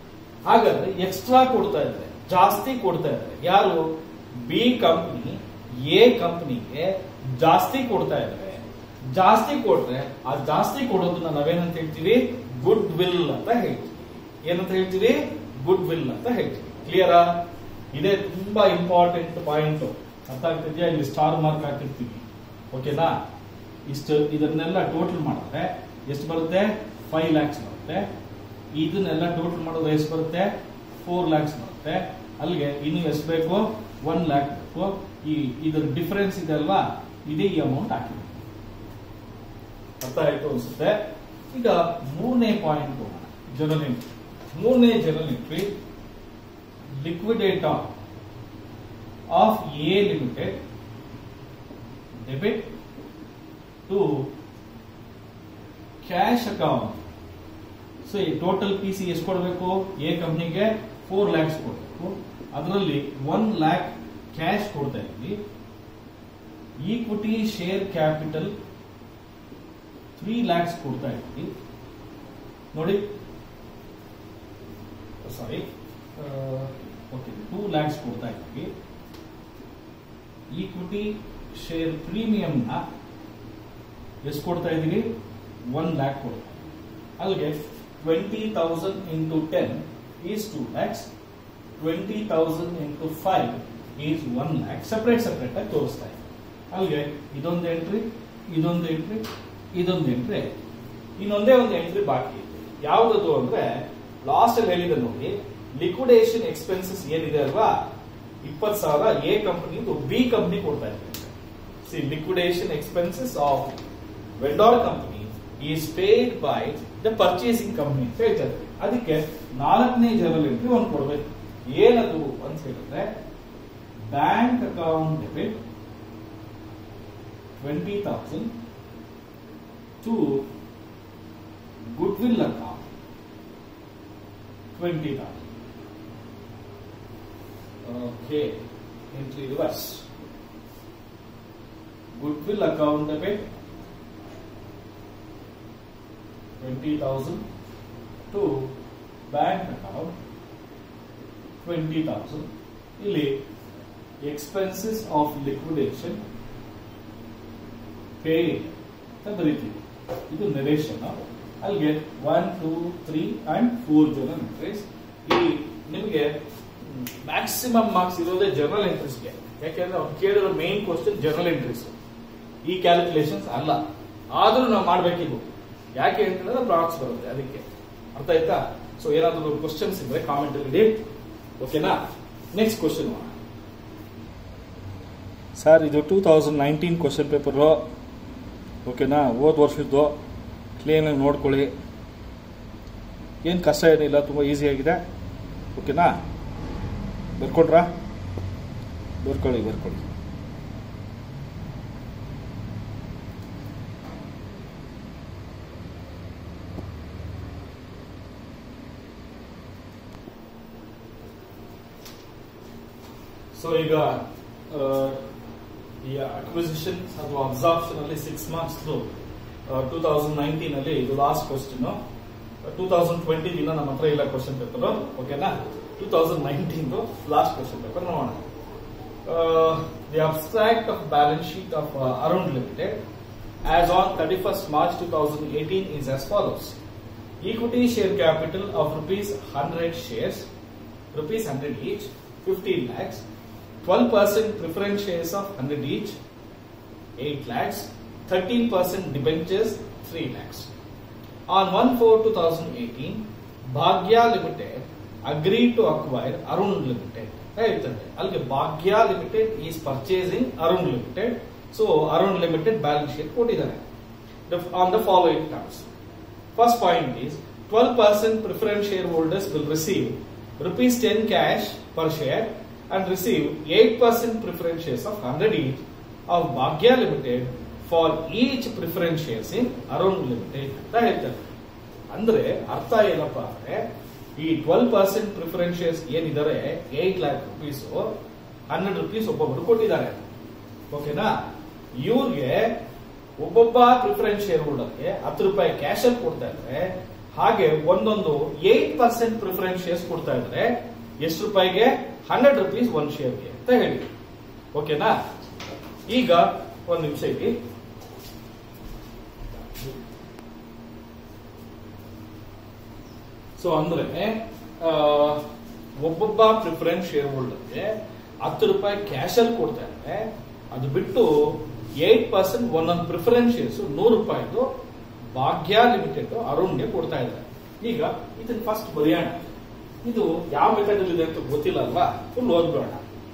ಹಾಗಾದ್ರೆ ಎಕ್ಸ್ಟ್ರಾ ಕೊಡ್ತಾ ಇದ್ದಾರೆ ಜಾಸ್ತಿ ಕೊಡ್ತಾ ಇದ್ದಾರೆ ಯಾರು ಬಿ ಕಂಪನಿ ಎ ಕಂಪನಿಗೆ ಜಾಸ್ತಿ ಕೊಡ್ತಾ ಇದ್ದಾರೆ ಜಾಸ್ತಿ ಕೊಟ್ರೆ ಆ ಜಾಸ್ತಿ ಕೊಡೋದನ್ನ ನಾವೇನಂತ ಹೇಳ್ತೀವಿ ಗುಡ್ ವಿಲ್ ಅಂತ ಹೇಳ್ತೀವಿ ಏನಂತ ಹೇಳ್ತೀವಿ ಗುಡ್ ವಿಲ್ ಅಂತ ಹೇಳ್ತೀವಿ ಕ್ಲಿಯರಾ ಇದೇ ತುಂಬಾ ಇಂಪಾರ್ಟೆಂಟ್ ಪಾಯಿಂಟ್ ಅರ್ಥ ಆಗ್ತಿದ್ಯಾ ಇಲ್ಲಿ ಸ್ಟಾರ್ ಮಾರ್ಕ್ ಹಾಕಿರ್ತೀವಿ ಓಕೆನಾ ಇಷ್ಟು ಇದನ್ನೆಲ್ಲ ಟೋಟಲ್ ಮಾಡಿದ್ರೆ ಎಷ್ಟು ಬರುತ್ತೆ ಫೈವ್ ಲ್ಯಾಕ್ಸ್ ಬರುತ್ತೆ ಇದನ್ನೆಲ್ಲ ಟೋಟಲ್ ಮಾಡೋದು ಎಷ್ಟು ಬರುತ್ತೆ ಫೋರ್ ಲ್ಯಾಕ್ಸ್ ಬರುತ್ತೆ ಅಲ್ಲಿಗೆ ಇನ್ನು ಎಷ್ಟು ಬೇಕು ಒನ್ ಲ್ಯಾಕ್ ಬೇಕು ಈ ಇದ್ರ ಡಿಫರೆನ್ಸ್ ಇದೆ ಅಲ್ವಾ ಇದೇ ಈ ಅಮೌಂಟ್ ಹಾಕಿದೆ ಅರ್ಥ ಆಯ್ತು ಅನ್ಸುತ್ತೆ ಈಗ ಮೂರನೇ ಪಾಯಿಂಟ್ ಹೋಗೋಣ ಜನರಲ್ ಎಂಟ್ರಿ ಮೂರನೇ general entry liquidator of A Limited debit to cash account. So ಈ ಟೋಟಲ್ ಪಿ ಸಿ ಎಷ್ಟು ಕೊಡಬೇಕು ಎ ಕಂಪ್ನಿಗೆ ಫೋರ್ ಲ್ಯಾಕ್ಸ್ ಕೊಡಬೇಕು ಅದರಲ್ಲಿ ಒನ್ ಲ್ಯಾಕ್ ಕ್ಯಾಶ್ ಕೊಡ್ತಾ ಇದ್ವಿ equity share capital three lakhs ಕೊಡ್ತಾ ಇದ್ವಿ ನೋಡಿ ಸಾರಿ ಓಕೆ ಟೂ ಲ್ಯಾಕ್ಸ್ ಕೊಡ್ತಾ ಇದ್ವಿ ಈಕ್ವಿಟಿ ಶೇರ್ ಪ್ರೀಮಿಯಂನ ಎಷ್ಟು ಕೊಡ್ತಾ ಇದೀವಿ ಒನ್ ಲ್ಯಾಕ್ ಕೊಡ್ತಾ ಅಲ್ಲಿಗೆ twenty thousand into ten is two lakhs twenty thousand into five is one lakh separate separate ಆಗಿ ತೋರಿಸ್ತಾ ಇದೆ ಅಲ್ಲಿಗೆ ಇದೊಂದು ಎಂಟ್ರಿ ಇದೊಂದು ಎಂಟ್ರಿ ಇದೊಂದು ಎಂಟ್ರಿ ಇನ್ನೊಂದೇ ಒಂದು ಎಂಟ್ರಿ ಬಾಕಿ ಇದೆ ಯಾವ್ದದು ಅಂದ್ರೆ ಲಾಸ್ಟ್ ಅಲ್ಲಿ ಹೇಳಿದೆ ನೋಡಿ ಲಿಕ್ವಿಡೇಷನ್ ಎಕ್ಸ್ಪೆನ್ಸಸ್ ಏನಿದೆ ಅಲ್ವಾ ಇಪ್ಪತ್ತು ಸಾವಿರ ಎ ಕಂಪನಿದು ಬಿ ಕಂಪನಿ ಕೊಡ್ತಾ ಇದ್ದಾರೆ C liquidation expenses of vendor company is paid by the purchasing company ಅಂತ ಹೇಳ್ತಾರೆ ಅದಕ್ಕೆ ನಾಲ್ಕನೇ ಜನರಲ್ ಎಂಟ್ರಿ ಒಂದು ಕೊಡ್ಬೇಕು ಏನದು ಅಂತ ಹೇಳಿದ್ರೆ bank account debit twenty thousand to goodwill account twenty thousand okay entry reverse goodwill account debit twenty thousand to bank account twenty thousand ಇಲ್ಲಿ ಎಕ್ಸ್ಪೆನ್ಸಸ್ ಆಫ್ ಲಿಕ್ವಿಡೇಷನ್ ಪೇಡ್ ಅಂತ ಬರೀತೀವಿ ಇದು narration ಅಲ್ಲಿಗೆ one two three and four general entries ಈ ನಿಮಗೆ maximum marks ಇರೋದೇ general ಎಂಟ್ರೀಸ್ಗೆ ಯಾಕೆಂದ್ರೆ ಅವ್ರು ಕೇಳಿರೋ ಮೇನ್ ಕ್ವಶನ್ ಜನರಲ್ ಎಂಟ್ರೀಸ್ ಈ ಕ್ಯಾಲ್ಕುಲೇಷನ್ಸ್ ಅಲ್ಲ ಆದ್ರೂ ನಾವು ಮಾಡ್ಬೇಕಿವು ಯಾಕೆ ಅಂತಂದ್ರೆ ಪ್ರಾಡಕ್ಟ್ಸ್ ಬರುತ್ತೆ ಅದಕ್ಕೆ ಅರ್ಥ ಆಯ್ತಾ ಸೊ ಏನಾದ್ರು ಕ್ವಶನ್ಸ್ ಇದ್ರೆ ಕಾಮೆಂಟ್ ಅಲ್ಲಿ ಇಡಿ ಓಕೆನಾ ನೆಕ್ಸ್ಟ್ ಕ್ವಶನ್ ಸರ್ ಇದು two thousand nineteen question paper ಓಕೆನಾ ಹೋದ ವರ್ಷದ್ದು ಕ್ಲೀನಾಗಿ ನೋಡ್ಕೊಳ್ಳಿ ಏನು ಕಷ್ಟ ಏನಿಲ್ಲ ತುಂಬ ಈಸಿ ಆಗಿದೆ ಓಕೆನಾ ಬರ್ಕೊಂಡ್ರಾ ಬರ್ಕೊಳ್ಳಿ ಬರ್ಕೊಳ್ಳಿ ಸೊ ಈಗ ಈ ಅಕ್ವಿಸಿಷನ್ ಅಥವಾ ಅಬ್ಸಾರ್ಪ್ಷನ್ ಅಲ್ಲಿ six marks two thousand nineteen ಅಲ್ಲಿ ಇದು last question two thousand twenty ದಿನ ನಮ್ಮ ಹತ್ರ ಇಲ್ಲ ಕ್ವಶನ್ ಪೇಪರ್ ಓಕೆನಾ two thousand nineteen last question paper ನೋಡೋಣ the abstract of balance sheet of Arun Limited as on thirty first March two thousand eighteen is as follows equity share capital of rupees hundred shares rupees 100 each, 15 lakhs, 12% preference shares of 100 each, 8 lakhs, 13% debentures, 3 lakhs. On 1-4-2018, Bhagya Limited agreed to acquire Arun Limited. ಹೇಳ್ತದೆ ಅಲ್ಲಿಗೆ Bhagya Limited is purchasing Arun Limited so Arun Limited balance sheet ಕೊಟ್ಟಿದ್ದಾರೆ on the following terms First point is 12% preference shareholders will receive rupees 10 cash per share and receive 8% preference shares of 100 each of Bhagya Limited for each preference shares in Arun Limited ಅಂತ ಹೇಳ್ತಾರೆ ಅಂದ್ರೆ ಅರ್ಥ ಏನಪ್ಪಾ ಅಂದ್ರೆ ಈ twelve percent preference shares ಏನಿದ್ದಾರೆ eight lakh rupees hundred rupees ಒಬ್ಬೊಬ್ರು ಕೊಟ್ಟಿದ್ದಾರೆ ಓಕೆನಾ ಇವ್ರಿಗೆ ಒಬ್ಬೊಬ್ಬ ಪ್ರಿಫರೆನ್ಸ್ ಶೇರ್ ಹೋಲ್ಡರ್ಗೆ ಹತ್ತು ರೂಪಾಯಿ ಕ್ಯಾಶ್ ಅಲ್ಲಿ ಕೊಡ್ತಾ ಇದ್ದಾರೆ ಹಾಗೆ ಒಂದೊಂದು ಏಟ್ ಪರ್ಸೆಂಟ್ ಪ್ರಿಫರೆನ್ಸ್ ಶೇರ್ಸ್ ಕೊಡ್ತಾ ಇದ್ದಾರೆ ಎಷ್ಟು ರೂಪಾಯಿಗೆ ಹಂಡ್ರೆಡ್ ರುಪೀಸ್ ಒನ್ ಶೇರ್ಗೆ ಅಂತ ಹೇಳಿ ಓಕೆನಾ ಈಗ ಒಂದು ನಿಮಿಷ ಇಲ್ಲಿ ಸೊ ಅಂದ್ರೆ ಆ, ಒಬ್ಬೊಬ್ಬ ಪ್ರಿಫರೆನ್ಸ್ ಶೇರ್ ಹೋಲ್ಡರ್ಗೆ ಹತ್ತು ರೂಪಾಯಿ ಕ್ಯಾಶ್ ಅಲ್ಲಿ ಕೊಡ್ತಾ ಇದ್ದಾರೆ ಅದು ಬಿಟ್ಟು ಏಟ್ ಪರ್ಸೆಂಟ್ ಒಂದೊಂದು ಪ್ರಿಫರೆನ್ಸ್ ಶೇರ್ಸ್ ನೂರು ರೂಪಾಯಿದು ಭಾಗ್ಯ ಲಿಮಿಟೆಡ್ ಅರುಣ್ಗೆ ಕೊಡ್ತಾ ಇದ್ದಾರೆ ಈಗ ಇದನ್ನ ಫಸ್ಟ್ ಬರೆಯೋಣ ಇದು ಯಾವ ಮೆಥಡ್ ಇದೆ ಅಂತ ಗೊತ್ತಿಲ್ಲ ಅಲ್ವಾ ಫುಲ್ ಓದ್ಬೇಡ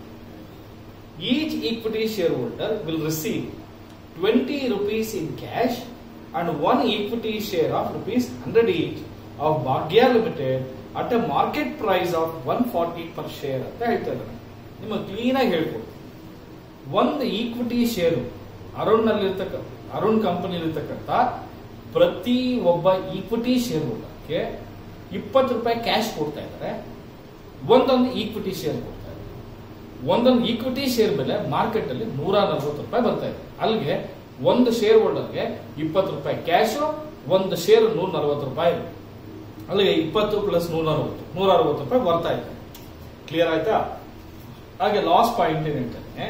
each equity shareholder will receive twenty rupees in cash and one equity share of rupees hundred each of Bhagya Limited at a market price of one forty per share ಅಂತ ಹೇಳ್ತಾ ಇದ್ದಾರೆ ನಿಮಗೆ clean ಆಗಿ ಹೇಳ್ಕೊಡು ಒಂದು equity share Arun ನಲ್ಲಿ Arun company ಇರ್ತಕ್ಕಂಥ ಪ್ರತಿ ಒಬ್ಬ ಈಕ್ವಿಟಿ ಶೇರ್ ಹೋಲ್ಡರ್ಗೆ ಇಪ್ಪತ್ತು ರೂಪಾಯಿ ಕ್ಯಾಶ್ ಕೊಡ್ತಾ ಇದ್ದಾರೆ ಒಂದೊಂದು ಈಕ್ವಿಟಿ ಶೇರ್ ಕೊಡ್ತಾ ಇದ್ದಾರೆ ಒಂದೊಂದು ಈಕ್ವಿಟಿ ಶೇರ್ ಬೆಲೆ ಮಾರ್ಕೆಟ್ ಅಲ್ಲಿ ನೂರ ನಲವತ್ತು ರೂಪಾಯಿ ಬರ್ತಾ ಇದೆ ಅಲ್ಲಿಗೆ ಒಂದು ಶೇರ್ ಹೋಲ್ಡರ್ಗೆ ಇಪ್ಪತ್ತು ರೂಪಾಯಿ ಕ್ಯಾಶ್ ಒಂದು ಶೇರ್ ನೂರ ನಲವತ್ತು ರೂಪಾಯಿ ಇದೆ. ಅಲ್ಲಿಗೆ ಇಪ್ಪತ್ತು ಪ್ಲಸ್ ನೂರ ಅರವತ್ತು ನೂರ ಅರವತ್ತು ರೂಪಾಯಿ ಬರ್ತಾ ಇದೆ ಕ್ಲಿಯರ್ ಆಯ್ತಾ ಹಾಗೆ ಲಾಸ್ ಪಾಯಿಂಟ್ ಏನ್ ಹೇಳ್ತಾನೆ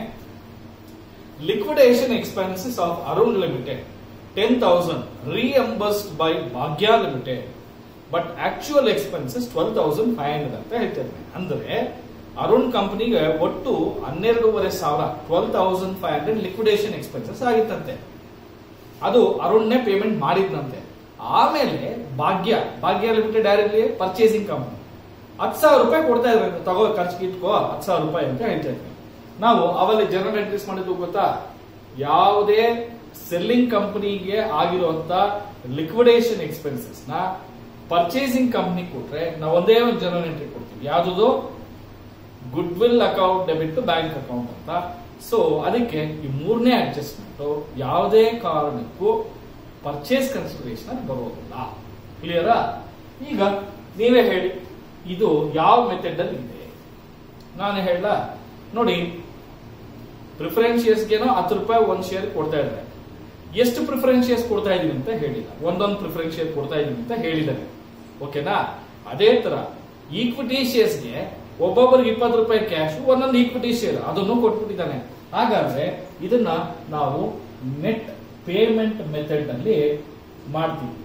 liquidation expenses of Arun Limited 10,000 reimbursed by Bhagya Limited but actual expenses 12,500 ಅಂತ ಹೇಳ್ತಾರೆ ಅಂದ್ರೆ ಅರುಣ್ ಕಂಪನಿಗೆ ಒಟ್ಟು ಹನ್ನೆರಡೂವರೆ ಸಾವಿರ twelve thousand five hundred liquidation expenses ಆಗಿತ್ತಂತೆ ಅದು ಅರುಣ್ನೇ ಪೇಮೆಂಟ್ ಮಾಡಿದ್ನಂತೆ ಆಮೇಲೆ ಭಾಗ್ಯ ಭಾಗ್ಯ ಲಿಮಿಟೆಡ್ ಡೈರೆಕ್ಟ್ಲಿ ಪರ್ಚೇಸಿಂಗ್ ಕಂಪನಿ ಹತ್ತು ಸಾವಿರ ರೂಪಾಯಿ ಕೊಡ್ತಾ ಇದ್ರೆ ತಗೋ ಖರ್ಚಿಗೆ ಇಟ್ಕೋ ಹತ್ತು ಸಾವಿರ ರೂಪಾಯಿ ಅಂತ ಹೇಳ್ತಾ ಇದ್ವಿ ನಾವು ಅವೆಲ್ಲ ಜನರಲ್ ಎಂಟ್ರೀಸ್ ಮಾಡಿದ್ದು ಗೊತ್ತಾ ಯಾವುದೇ ಸೆಲ್ಲಿಂಗ್ ಕಂಪನಿಗೆ ಆಗಿರುವಂತ ಲಿಕ್ವಿಡೇಷನ್ ಎಕ್ಸ್ಪೆನ್ಸಸ್ ನ ಪರ್ಚೇಸಿಂಗ್ ಕಂಪನಿ ಕೊಟ್ರೆ ನಾವು ಒಂದೇ ಒಂದು ಜನರಲ್ ಎಂಟ್ರಿ ಕೊಡ್ತೀವಿ ಯಾವ್ದು goodwill account debit bank account ಅಂತ ಸೊ ಅದಕ್ಕೆ ಈ ಮೂರನೇ ಅಡ್ಜಸ್ಟ್ಮೆಂಟ್ ಯಾವುದೇ ಕಾರಣಕ್ಕೂ ಪರ್ಚೇಸ್ ಕನ್ಸಿಡರೇಷನ್ ಬರೋದಿಲ್ಲ ಕ್ಲಿಯರಾ ಈಗ ನೀವೇ ಹೇಳಿ ಇದು ಯಾವ ಮೆಥಡ್ ಅಲ್ಲಿ ಇದೆ ನಾನು ಹೇಳ ನೋಡಿ ಪ್ರಿಫರೆನ್ಸ್ ಶೇರ್ಸ್ಗೇನೋ ಹತ್ತು ರೂಪಾಯಿ ಒಂದ್ ಶೇರ್ ಕೊಡ್ತಾ ಇದ್ದಾರೆ ಎಷ್ಟು ಪ್ರಿಫರೆನ್ಸ್ ಶೇರ್ಸ್ ಕೊಡ್ತಾ ಇದೀನಿ ಅಂತ ಹೇಳಿಲ್ಲ ಒಂದೊಂದು ಪ್ರಿಫರೆನ್ಸ್ ಶೇರ್ ಕೊಡ್ತಾ ಇದೀನಿ ಅಂತ ಹೇಳಿದ್ದಾರೆ ಓಕೆನಾ ಅದೇ ತರ ಈಕ್ವಿಟಿ ಶೇರ್ಸ್ಗೆ ಒಬ್ಬೊಬ್ಬರಿಗೆ ಇಪ್ಪತ್ತು ರೂಪಾಯಿ ಕ್ಯಾಶ್ ಒಂದೊಂದು ಈಕ್ವಿಟಿ ಶೇರ್ ಅದನ್ನು ಕೊಟ್ಬಿಟ್ಟಿದ್ದಾನೆ ಹಾಗಾದ್ರೆ ಇದನ್ನ ನಾವು ನೆಟ್ ಪೇಮೆಂಟ್ ಮೆಥಡ್ ಅಲ್ಲಿ ಮಾಡ್ತೀವಿ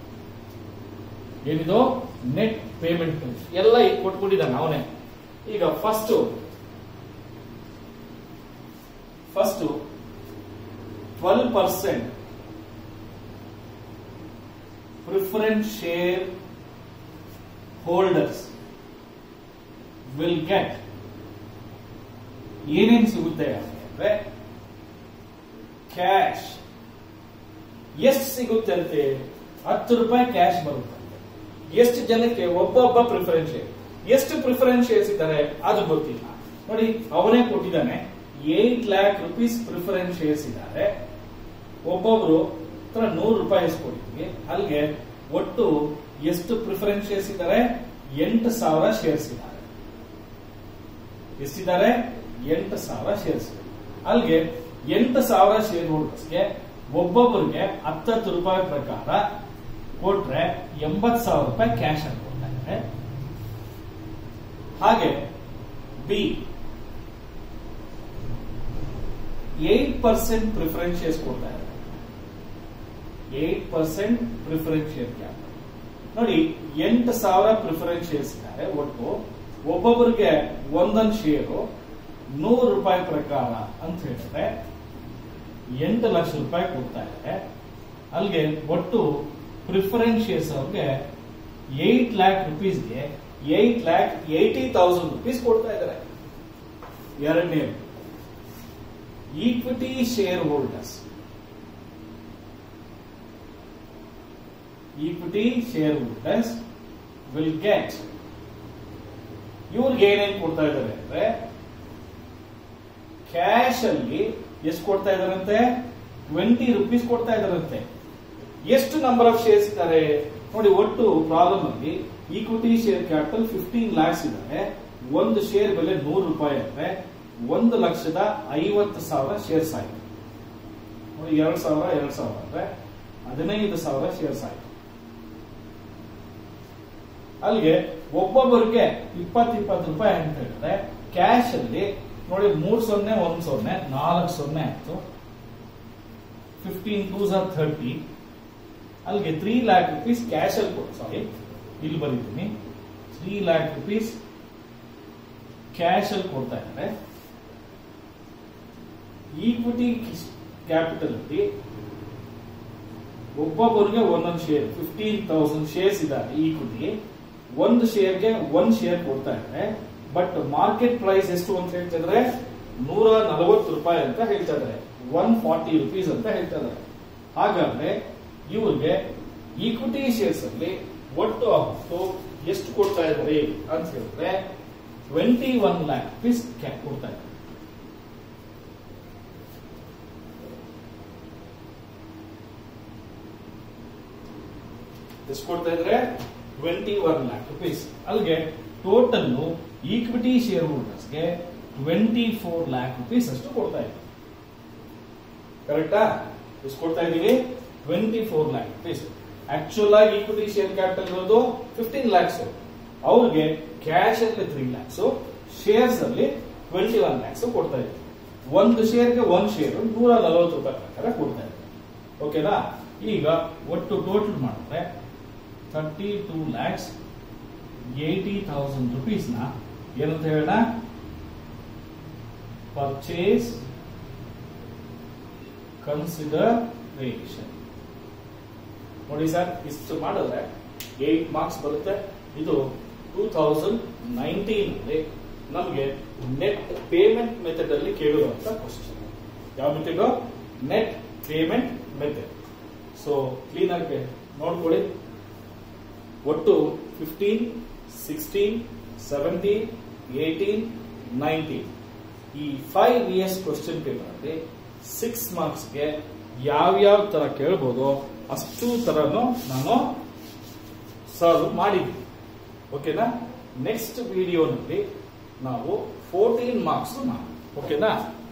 ಏನಿದು ನೆಟ್ ಪೇಮೆಂಟ್ ಎಲ್ಲ ಈಗ ಕೊಟ್ಬಿಟ್ಟಿದ್ದಾನೆ ಅವನೇ ಈಗ first first twelve percent preference share shareholders will get ಏನೇನ್ ಸಿಗುತ್ತೆ ಅಂದ್ರೆ ಕ್ಯಾಶ್ ಎಷ್ಟು ಸಿಗುತ್ತೆ ಅಂತೆ ಹತ್ತು ರೂಪಾಯಿ ಕ್ಯಾಶ್ ಬರುತ್ತೆ ಎಷ್ಟು ಜನಕ್ಕೆ ಒಬ್ಬೊಬ್ಬ ಪ್ರಿಫರೆನ್ಸ್ ಶೇರ್ ಎಷ್ಟು ಪ್ರಿಫರೆನ್ಸ್ ಶೇರ್ಸ್ ಇದ್ದಾರೆ ಅದು ಗೊತ್ತಿಲ್ಲ ನೋಡಿ ಅವನೇ ಕೊಟ್ಟಿದ್ದಾನೆ eight lakh rupees preference shares ಇದ್ದಾರೆ ಒಬ್ಬೊಬ್ರು ಹತ್ರ ನೂರು ರೂಪಾಯಿ ಕೊಡ್ತೀವಿ ಅಲ್ಲಿಗೆ ಒಟ್ಟು ಎಷ್ಟು ಪ್ರಿಫರೆನ್ಸ್ ಶೇರ್ಸ್ ಇದ್ದಾರೆ ಎಂಟು ಸಾವಿರ ಶೇರ್ಸ್ ಇದ್ದಾರೆ ಎಷ್ಟಿದ್ದಾರೆ ಎಂಟು ಸಾವಿರ ಶೇರ್ಸ್ ಅಲ್ಲಿಗೆ ಎಂಟು ಸಾವಿರ ಶೇರ್ ಹೋಲ್ಡರ್ಸ್ಗೆ ಒಬ್ಬೊಬ್ಬರಿಗೆ ಹತ್ತತ್ತು ರೂಪಾಯಿ ಪ್ರಕಾರ ಕೊಟ್ರೆ ಎಂಬತ್ ಸಾವಿರ ರೂಪಾಯಿ ಕ್ಯಾಶ್ ಅಂತ ಕೊಡ್ತಾ ಇದ್ದಾರೆ ಹಾಗೆ ಬಿ ಏಟ್ ಪರ್ಸೆಂಟ್ ಪ್ರಿಫರೆನ್ಸ್ ಶೇರ್ಸ್ ಕೊಡ್ತಾ ಇದ್ದಾರೆ eight percent preference share cap ನೋಡಿ ಎಂಟು ಸಾವಿರ ಪ್ರಿಫರೆನ್ಸ್ ಶೇರ್ಸ್ ಇದ್ದಾರೆ ಒಟ್ಟು ಒಬ್ಬೊಬ್ಬರಿಗೆ ಒಂದೊಂದು ಶೇರು ನೂರು ರೂಪಾಯಿ ಪ್ರಕಾರ ಅಂತ ಹೇಳಿದ್ರೆ ಎಂಟು ಲಕ್ಷ ರೂಪಾಯಿ ಕೊಡ್ತಾ ಇದ್ದಾರೆ ಅಲ್ಲಿಗೆ ಒಟ್ಟು ಪ್ರಿಫರೆನ್ಸ್ ಶೇರ್ಸ್ ಅವ್ರಿಗೆ ಏಟ್ ಲ್ಯಾಕ್ ರುಪೀಸ್ಗೆ eight lakh eighty thousand rupees ಕೊಡ್ತಾ ಇದ್ದಾರೆ ಎರಡನೇ equity share shareholders equity share shareholders will get ಇವ್ರಿಗೆ ಏನೇನ್ ಕೊಡ್ತಾ ಇದ್ದಾರೆ ಅಂದ್ರೆ ಕ್ಯಾಶ್ ಅಲ್ಲಿ ಎಷ್ಟು ಕೊಡ್ತಾ ಇದಾರಂತೆ ಟ್ವೆಂಟಿ ರುಪೀಸ್ ಕೊಡ್ತಾ ಇದಾರಂತೆ ಎಷ್ಟು ನಂಬರ್ ಆಫ್ ಶೇರ್ಸ್ ಇದ್ದಾರೆ ನೋಡಿ ಒಟ್ಟು ಪ್ರಾಬ್ಲಮ್ ಅಲ್ಲಿ equity share capital fifteen lakhs ಇದ್ದಾರೆ ಒಂದು ಶೇರ್ ಬೆಲೆ ನೂರು ರೂಪಾಯಿ ಅಂದ್ರೆ ಒಂದು ಲಕ್ಷದ ಐವತ್ತು ಸಾವಿರ ಶೇರ್ಸ್ ಆಯ್ತು ನೋಡಿ ಎರಡು ಸಾವಿರ ಎರಡು ಸಾವಿರ ಅಂದ್ರೆ ಹದಿನೈದು ಸಾವಿರ ಶೇರ್ಸ್ ಆಯ್ತು ಅಲ್ಲಿಗೆ ಒಬ್ಬೊಬ್ಬರಿಗೆ ಇಪ್ಪತ್ತು ಇಪ್ಪತ್ತು ರೂಪಾಯಿ ಅಂತ ಹೇಳಿದ್ರೆ ಕ್ಯಾಶ್ ಅಲ್ಲಿ ನೋಡಿ ಮೂರ್ ಸೊನ್ನೆ ಒಂದ್ ಸೊನ್ನೆ ನಾಲ್ಕು ಸೊನ್ನೆ ಆಯ್ತು ಫಿಫ್ಟೀನ್ ಟೂಸ್ ಆರ್ ಥರ್ಟಿ ಅಲ್ಲಿಗೆ ತ್ರೀ ಲ್ಯಾಕ್ ರುಪೀಸ್ ಕ್ಯಾಶ್ ಅಲ್ಲಿ ಕೊಡು ಸಾರಿ ಇಲ್ಲಿ ಬರೀತೀನಿ ತ್ರೀ ಲ್ಯಾಕ್ ರುಪೀಸ್ ಕ್ಯಾಶ್ ಅಲ್ಲಿ ಕೊಡ್ತಾ ಇದ್ದಾರೆ ಈಕ್ವಿಟಿ ಕ್ಯಾಪಿಟಲ್ ಅಲ್ಲಿ ಒಬ್ಬೊಬ್ಬರಿಗೆ ಒಂದೊಂದು ಶೇರ್ ಫಿಫ್ಟೀನ್ ತೌಸಂಡ್ ಶೇರ್ಸ್ ಇದ್ದಾರೆ ಈಕ್ವಿಟಿ ಒಂದು ಶೇರ್ಗೆ ಒಂದ್ ಶೇರ್ ಕೊಡ್ತಾ ಇದ್ದಾರೆ ಬಟ್ ಮಾರ್ಕೆಟ್ ಪ್ರೈಸ್ ಎಷ್ಟು ಅಂತ ಹೇಳ್ತಿದ್ರೆ ನೂರ ನಲವತ್ತು ರೂಪಾಯಿ ಅಂತ ಹೇಳ್ತಾ ಇದ್ದಾರೆ ಒನ್ ಫಾರ್ಟಿ ರುಪೀಸ್ ಅಂತ ಹೇಳ್ತಾ ಇದ್ದಾರೆ ಹಾಗಾದ್ರೆ ಇವ್ರಿಗೆ ಈಕ್ವಿಟಿ ಶೇರ್ಸ್ ಅಲ್ಲಿ ಒಟ್ಟು ಅಮೌಂಟ್ ಎಷ್ಟು ಕೊಡ್ತಾ ಇದ್ದಾರೆ ಅಂತ ಹೇಳಿದ್ರೆ ಟ್ವೆಂಟಿ ಒನ್ ಲ್ಯಾಕ್ ರುಪೀಸ್ ಕೊಡ್ತಾ ಇದ್ದಾರೆ ಎಷ್ಟು ಕೊಡ್ತಾ ಇದ್ರೆ ಟ್ವೆಂಟಿ ಒನ್ ಲ್ಯಾಕ್ ರುಪೀಸ್ ಅಲ್ಲಿಗೆ ಟೋಟಲ್ ಈಕ್ವಿಟಿ ಶೇರ್ ಹೋಲ್ಡರ್ಸ್ಗೆ ಟ್ವೆಂಟಿ ಫೋರ್ ಲ್ಯಾಕ್ ರುಪೀಸ್ ಅಷ್ಟು ಕೊಡ್ತಾ ಇದ್ದೀವಿ ಕರೆಕ್ಟಾ ಎಷ್ಟು ಕೊಡ್ತಾ ಇದೀವಿ twenty four lakh rupees actual ಆಗಿ ಈಕ್ವಿಟಿ ಶೇರ್ ಕ್ಯಾಪಿಟಲ್ ಇರೋದು ಫಿಫ್ಟೀನ್ ಲ್ಯಾಕ್ಸ್ ಅವ್ರಿಗೆ ಕ್ಯಾಶ್ ಅಲ್ಲಿ ತ್ರೀ ಲ್ಯಾಕ್ಸ್ ಶೇರ್ಸ್ ಅಲ್ಲಿ ಟ್ವೆಂಟಿ ಒನ್ ಲ್ಯಾಕ್ಸ್ ಕೊಡ್ತಾ ಇದ್ದೀವಿ ಒಂದು ಶೇರ್ಗೆ ಒಂದ್ ಶೇರ್ ನೂರ ನಲವತ್ತು ರೂಪಾಯಿ ಪ್ರಕಾರ ಕೊಡ್ತಾ ಇದ್ದೀವಿ ಓಕೆನಾ ಈಗ ಒಟ್ಟು ಟೋಟಲ್ ಮಾಡಿದ್ರೆ thirty two lakhs eighty thousand ರುಪೀಸ್ನ ಏನಂತ ಹೇಳೋಣ ಪರ್ಚೇಸ್ ಕನ್ಸಿಡರೇಷನ್ ನೋಡಿ ಸರ್ ಇಷ್ಟು ಮಾಡಿದ್ರೆ ಏಟ್ ಮಾರ್ಕ್ಸ್ ಬರುತ್ತೆ ಇದು ಟೂ ತೌಸಂಡ್ ನೈನ್ಟೀನ್ ಅಲ್ಲಿ ನಮಗೆ ನೆಟ್ ಪೇಮೆಂಟ್ ಮೆಥಡ್ ಅಲ್ಲಿ ಕೇಳಿರುವಂತ ಕ್ವಶನ್ ಯಾವ method net payment method so clean ಆಗಿ ನೋಡ್ಕೊಳ್ಳಿ ಒಟ್ಟು fifteen sixteen seventeen eighteen nineteen ಈ ಫೈವ್ ಇಯರ್ಸ್ ಕ್ವಶನ್ ಪೇಪರ್ ಅಲ್ಲಿ ಸಿಕ್ಸ್ ಮಾರ್ಕ್ಸ್ಗೆ ಯಾವ್ಯಾವ ತರ ಕೇಳ್ಬೋದು ಅಷ್ಟು ತರನು ನಾನು ಸರ್ವ್ ಮಾಡಿದ್ದೀನಿ ಓಕೆನಾ ನೆಕ್ಸ್ಟ್ ವಿಡಿಯೋನಲ್ಲಿ ನಾವು ಫೋರ್ಟೀನ್ ಮಾರ್ಕ್ಸ್ ಮಾಡಿ ಓಕೆನಾ